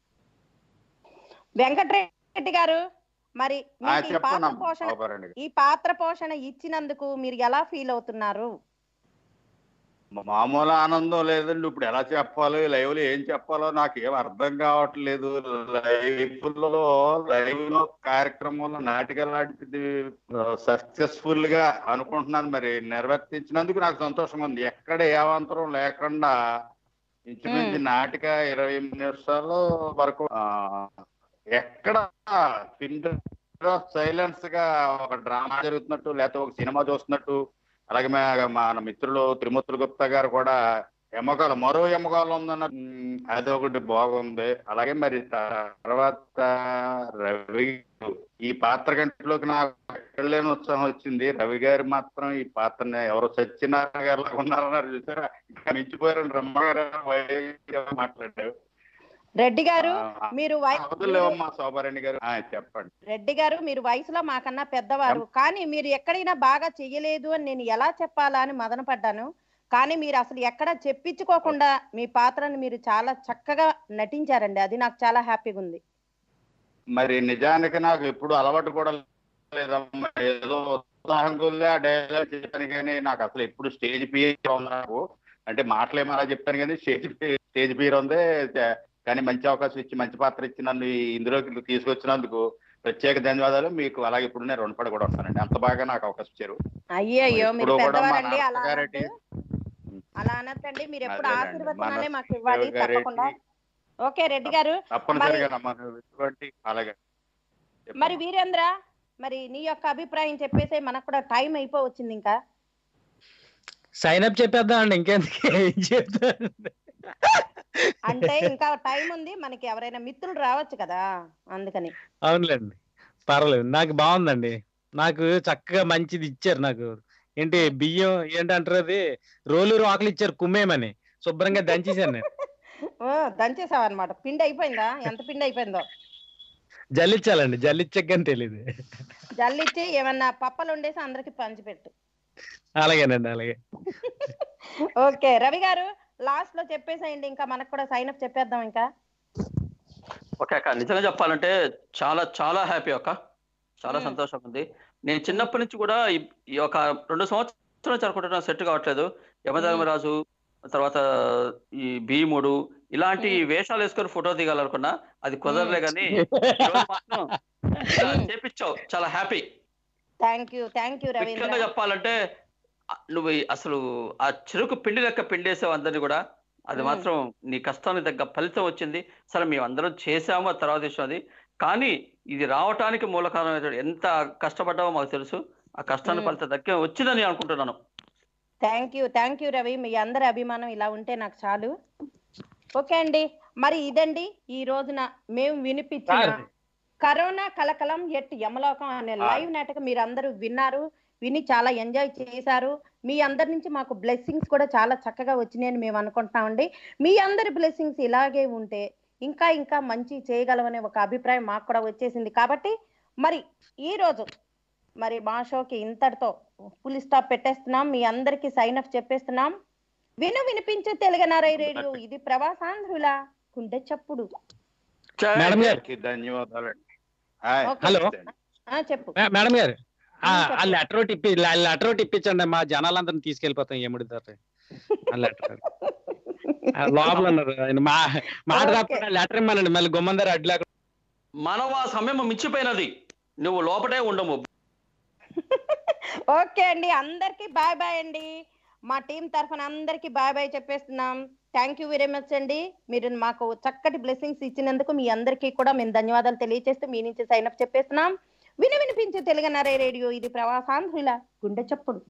S1: Venkatareddy గారు మరి
S13: ఆ,
S1: మీకు ఈ
S13: చెప్పండి
S1: పాత్ర
S13: అమ్మా,
S1: పోషణ
S13: శోభారాణి గారు.
S1: ఈ పాత్ర పోషణ ఇచ్చినందుకు మీరు ఎలా ఫీల్ అవుతున్నారు
S13: మామూలు ఆనందం లేదండి ఇప్పుడు ఎలా చెప్పాలో లైవ్ లో ఏం చెప్పాలో నాకు ఏం అర్థం కావట్లేదు లైవ్ లో లైవ్ లో కార్యక్రమంలో నాటికలు లాంటిది సక్సెస్ఫుల్ గా అనుకుంటున్నాను మరి నిర్వర్తించినందుకు నాకు సంతోషంగా ఉంది ఎక్కడ ఏ అవాంతరం లేకుండా ఇంచుమించు నాటిక ఇరవై నిమిషాలు వరకు ఆ, ఎక్కడ సైలెన్స్ గా ఒక డ్రామా జరుగుతున్నట్టు లేకపోతే ఒక సినిమా చూస్తున్నట్టు అలాగే మా- మన మిత్రులు త్రిమూర్తులు గుప్తా గారు కూడా ఎమ్మకాలు మరో ఎమ్మకాలు ఉందన్న ఉమ్, అది ఒకటి బాగుంది అలాగే మరి తర్వాత రవి గారు, ఈ పాత్ర గంటలోకి నాకు ఎక్కడలేని ఉత్సాహం వచ్చింది రవి గారు మాత్రం ఈ పాత్రని ఎవరు సత్యనారాయణ గారు లాగా ఉన్నారన్నారు చూసారా ఇంకా మించిపోయారు రమ్మ గారు మాట్లాడారు
S1: రెడ్డి గారు
S13: ఆ,
S1: మీరు వై-
S13: అవదులేవమ్మా శోభారాణి గారు ఆ, చెప్పండి
S1: రెడ్డి గారు మీరు వయసులో మాకన్నా పెద్దవారు కానీ మీరు ఎక్కడైనా బాగా చెయ్యలేదు అని నేను ఎలా చెప్పాలా అని మదన పడ్డాను కానీ మీరు అసలు ఎక్కడ చెప్పించుకోకుండా మీ పాత్రను మీరు చాలా చక్కగా నటించారండి అది నాకు చాలా హ్యాపీగా ఉంది
S13: మరి నిజానికి నాకు ఎప్పుడు అలవాటు కూడా లేదమ్మా ఏదో ఉత్సాహం కొద్ది ఆ డైలాగ్ చెప్పాను కానీ నాకు అసలు ఎప్పుడు స్టేజ్ పియర్ ఉంది నాకు అంటే మాటలేమో అలా చెప్పాను కానీ స్టేజ్ పి- స్టేజ్ పియర్ ఉంది చ- కానీ మంచి అవకాశం ఇచ్చి మంచి పాత్ర ఇచ్చి నన్ను ఈ ఇందులోకి తీసుకొచ్చినందుకు ప్రత్యేక ధన్యవాదాలు మీకు అలాగే ఇప్పుడు నేను రుణపడి కూడా వస్తానండి అంత బాగా నాకు అవకాశం ఇచ్చారు
S1: అయ్యయ్యో మీరు
S13: ఇప్పుడు కూడా మా
S1: పెద్దవారండి అలా
S13: నాన్నగారెడ్డి
S1: అనొద్దు. అలా అనొద్దండి మీరు ఎప్పుడు
S13: అదేనండి.
S1: ఆశీర్వచనాలే
S13: మన
S1: మాకు ఇవ్వాలి
S13: శివగారెడ్డి.
S1: తప్పకుండా ఓకే రెడ్డి గారు మరి
S13: తప్పనిసరిగా నమ్మను ఇటువంటి అలాగే
S1: మరి వీరేంద్ర మరి నీ యొక్క అభిప్రాయం చెప్పేసి మనకు కూడా టైం అయిపోవచ్చింది ఇంకా
S5: సైన్ అప్ చెప్పేద్దాం అండి ఇంకెందుకు ఏం చెప్తాను
S1: అంటే ఇంకా టైం ఉంది మనకి ఎవరైనా మిత్రులు రావచ్చు కదా అందుకని
S5: అవునులేండి పర్లేదు నాకు బాగుందండి నాకు చక్కగా మంచిది ఇచ్చారు నాకు ఏంటి బియ్యం ఏంటంటారు అది రోలు ఆకులు ఇచ్చారు కుమ్మేమని శుభ్రంగా దంచేసాను నేను
S1: ఓ, దంచేసావు అనమాట పిండి అయిపోయిందా ఎంత పిండి అయిపోయిందో
S5: జల్లిచ్చాలండి జల్లిచ్చాక కానీ తెలియదు
S1: జల్లిచ్చి ఏమన్నా పప్పలు వండేసి అందరికి పంచిపెట్టు
S5: అలాగేనండి అలాగే
S1: ఓకే రవి గారు లాస్ట్ లో చెప్పేసేయండి ఇంకా మనకు కూడా సైన్ అప్ చెప్పేద్దాం ఇంకా
S3: ఓకే అక్క నిజంగా చెప్పాలంటే చాలా చాలా హ్యాపీ అక్క చాలా
S1: మ్మ్.
S3: సంతోషంగా ఉంది నేను చిన్నప్పటి నుంచి కూడా ఈ- ఈ ఒక రెండు సంవత్సరాలు చదువుకుంటున్నా సెట్ కావట్లేదు యమధర్మరాజు తర్వాత ఈ భీముడు ఇలాంటి వేషాలు వేసుకొని ఫోటో దిగాలనుకున్నా అది కుదరలే కానీ ఈరోజు మాత్రం ఇలా చేపించావు చాలా happy
S1: thank you thank you
S3: ముఖ్యంగా
S1: రవీంద్ర
S3: చెప్పాలంటే ఆ, నువ్వు ఈ అసలు ఆ చెరుకు పిండి లెక్క పిండేసావు అందరినీ కూడా అది
S1: మ్మ్.
S3: మాత్రం నీ కష్టానికి తగ్గ ఫలితం వచ్చింది సరే మేము అందరం చేసాము ఆ తర్వాత విషయం అది కానీ ఇది రావటానికి మూల కారణం ఎంత కష్టపడ్డావో మాకు తెలుసు ఆ కష్టాన్ని
S1: మ్మ్.
S3: ఫలితం దక్కే వచ్చిందని నేను అనుకుంటున్నాను
S1: thank you thank you Ravi మీ అందరి అభిమానం ఇలా ఉంటే నాకు చాలు ఓకే అండి మరి ఇదండి ఈ రోజున మేము వినిపించిన
S5: sir.
S1: Corona Kalakalam at Yamalokam అనే
S5: ఆ.
S1: లైవ్ నాటకం మీరు అందరూ విన్నారు విని చాలా ఎంజాయ్ చేశారు మీ అందరి నుంచి మాకు బ్లెస్సింగ్స్ కూడా చాలా చక్కగా వచ్చినాయని మేము అనుకుంటున్నామండి మీ అందరి బ్లెస్సింగ్స్ ఇలాగే ఉంటే ఇంకా ఇంకా మంచి చేయగలమనే ఒక అభిప్రాయం మాకు కూడా వచ్చేసింది కాబట్టి మరి ఈ రోజు మరి మా షోకి ఇంతటితో ఫుల్ స్టాప్ పెట్టేస్తున్నాం మీ అందరికి సైన్ అప్ చెప్పేస్తున్నాం విను వినిపించే తెలుగునారై రేడియో ఇది ప్రవాసాంధ్రుల గుండె చప్పుడు
S5: మేడం గారు
S13: ధన్యవాదాలండి
S5: హలో
S1: ఆ, చెప్పు
S5: మే- మేడం గారు ఆ
S1: ఉం, చెప్పు.
S5: ఆ లెటర్ ఒకటి ఇప్పి ఆ లెటర్ ఒకటి ఇప్పించండి మా జనాలందరిని తీసుకెళ్ళిపోతాం ఏముడిదారు ఆ లెటర్ ఆ లోపల ఉన్నారు ఆయన మా మాట
S1: ఓకే.
S5: తప్పకుండా లెటర్ ఇమ్మనండి మళ్ళీ గుమ్మందరు అడ్డు
S3: మనవ సమయం మించిపోయినది నువ్వు లోపటే ఉండము
S1: ఓకే అండి అందరికి బాయ్ బాయ్ అండి మా టీం తరఫున అందరికి బాయ్ బాయ్ చెప్పేస్తున్నాం థ్యాంక్ యూ వెరీ మచ్ అండి మీరు మాకు చక్కటి బ్లెస్సింగ్స్ ఇచ్చినందుకు మీ అందరికీ కూడా మేము ధన్యవాదాలు తెలియజేస్తూ మీ నుంచి సైన్ అప్ చెప్పేస్తున్నాం విని వినిపించే తెలుగు నరే రేడియో ఇది ప్రవాసాంధ్రుల గుండె చప్పుడు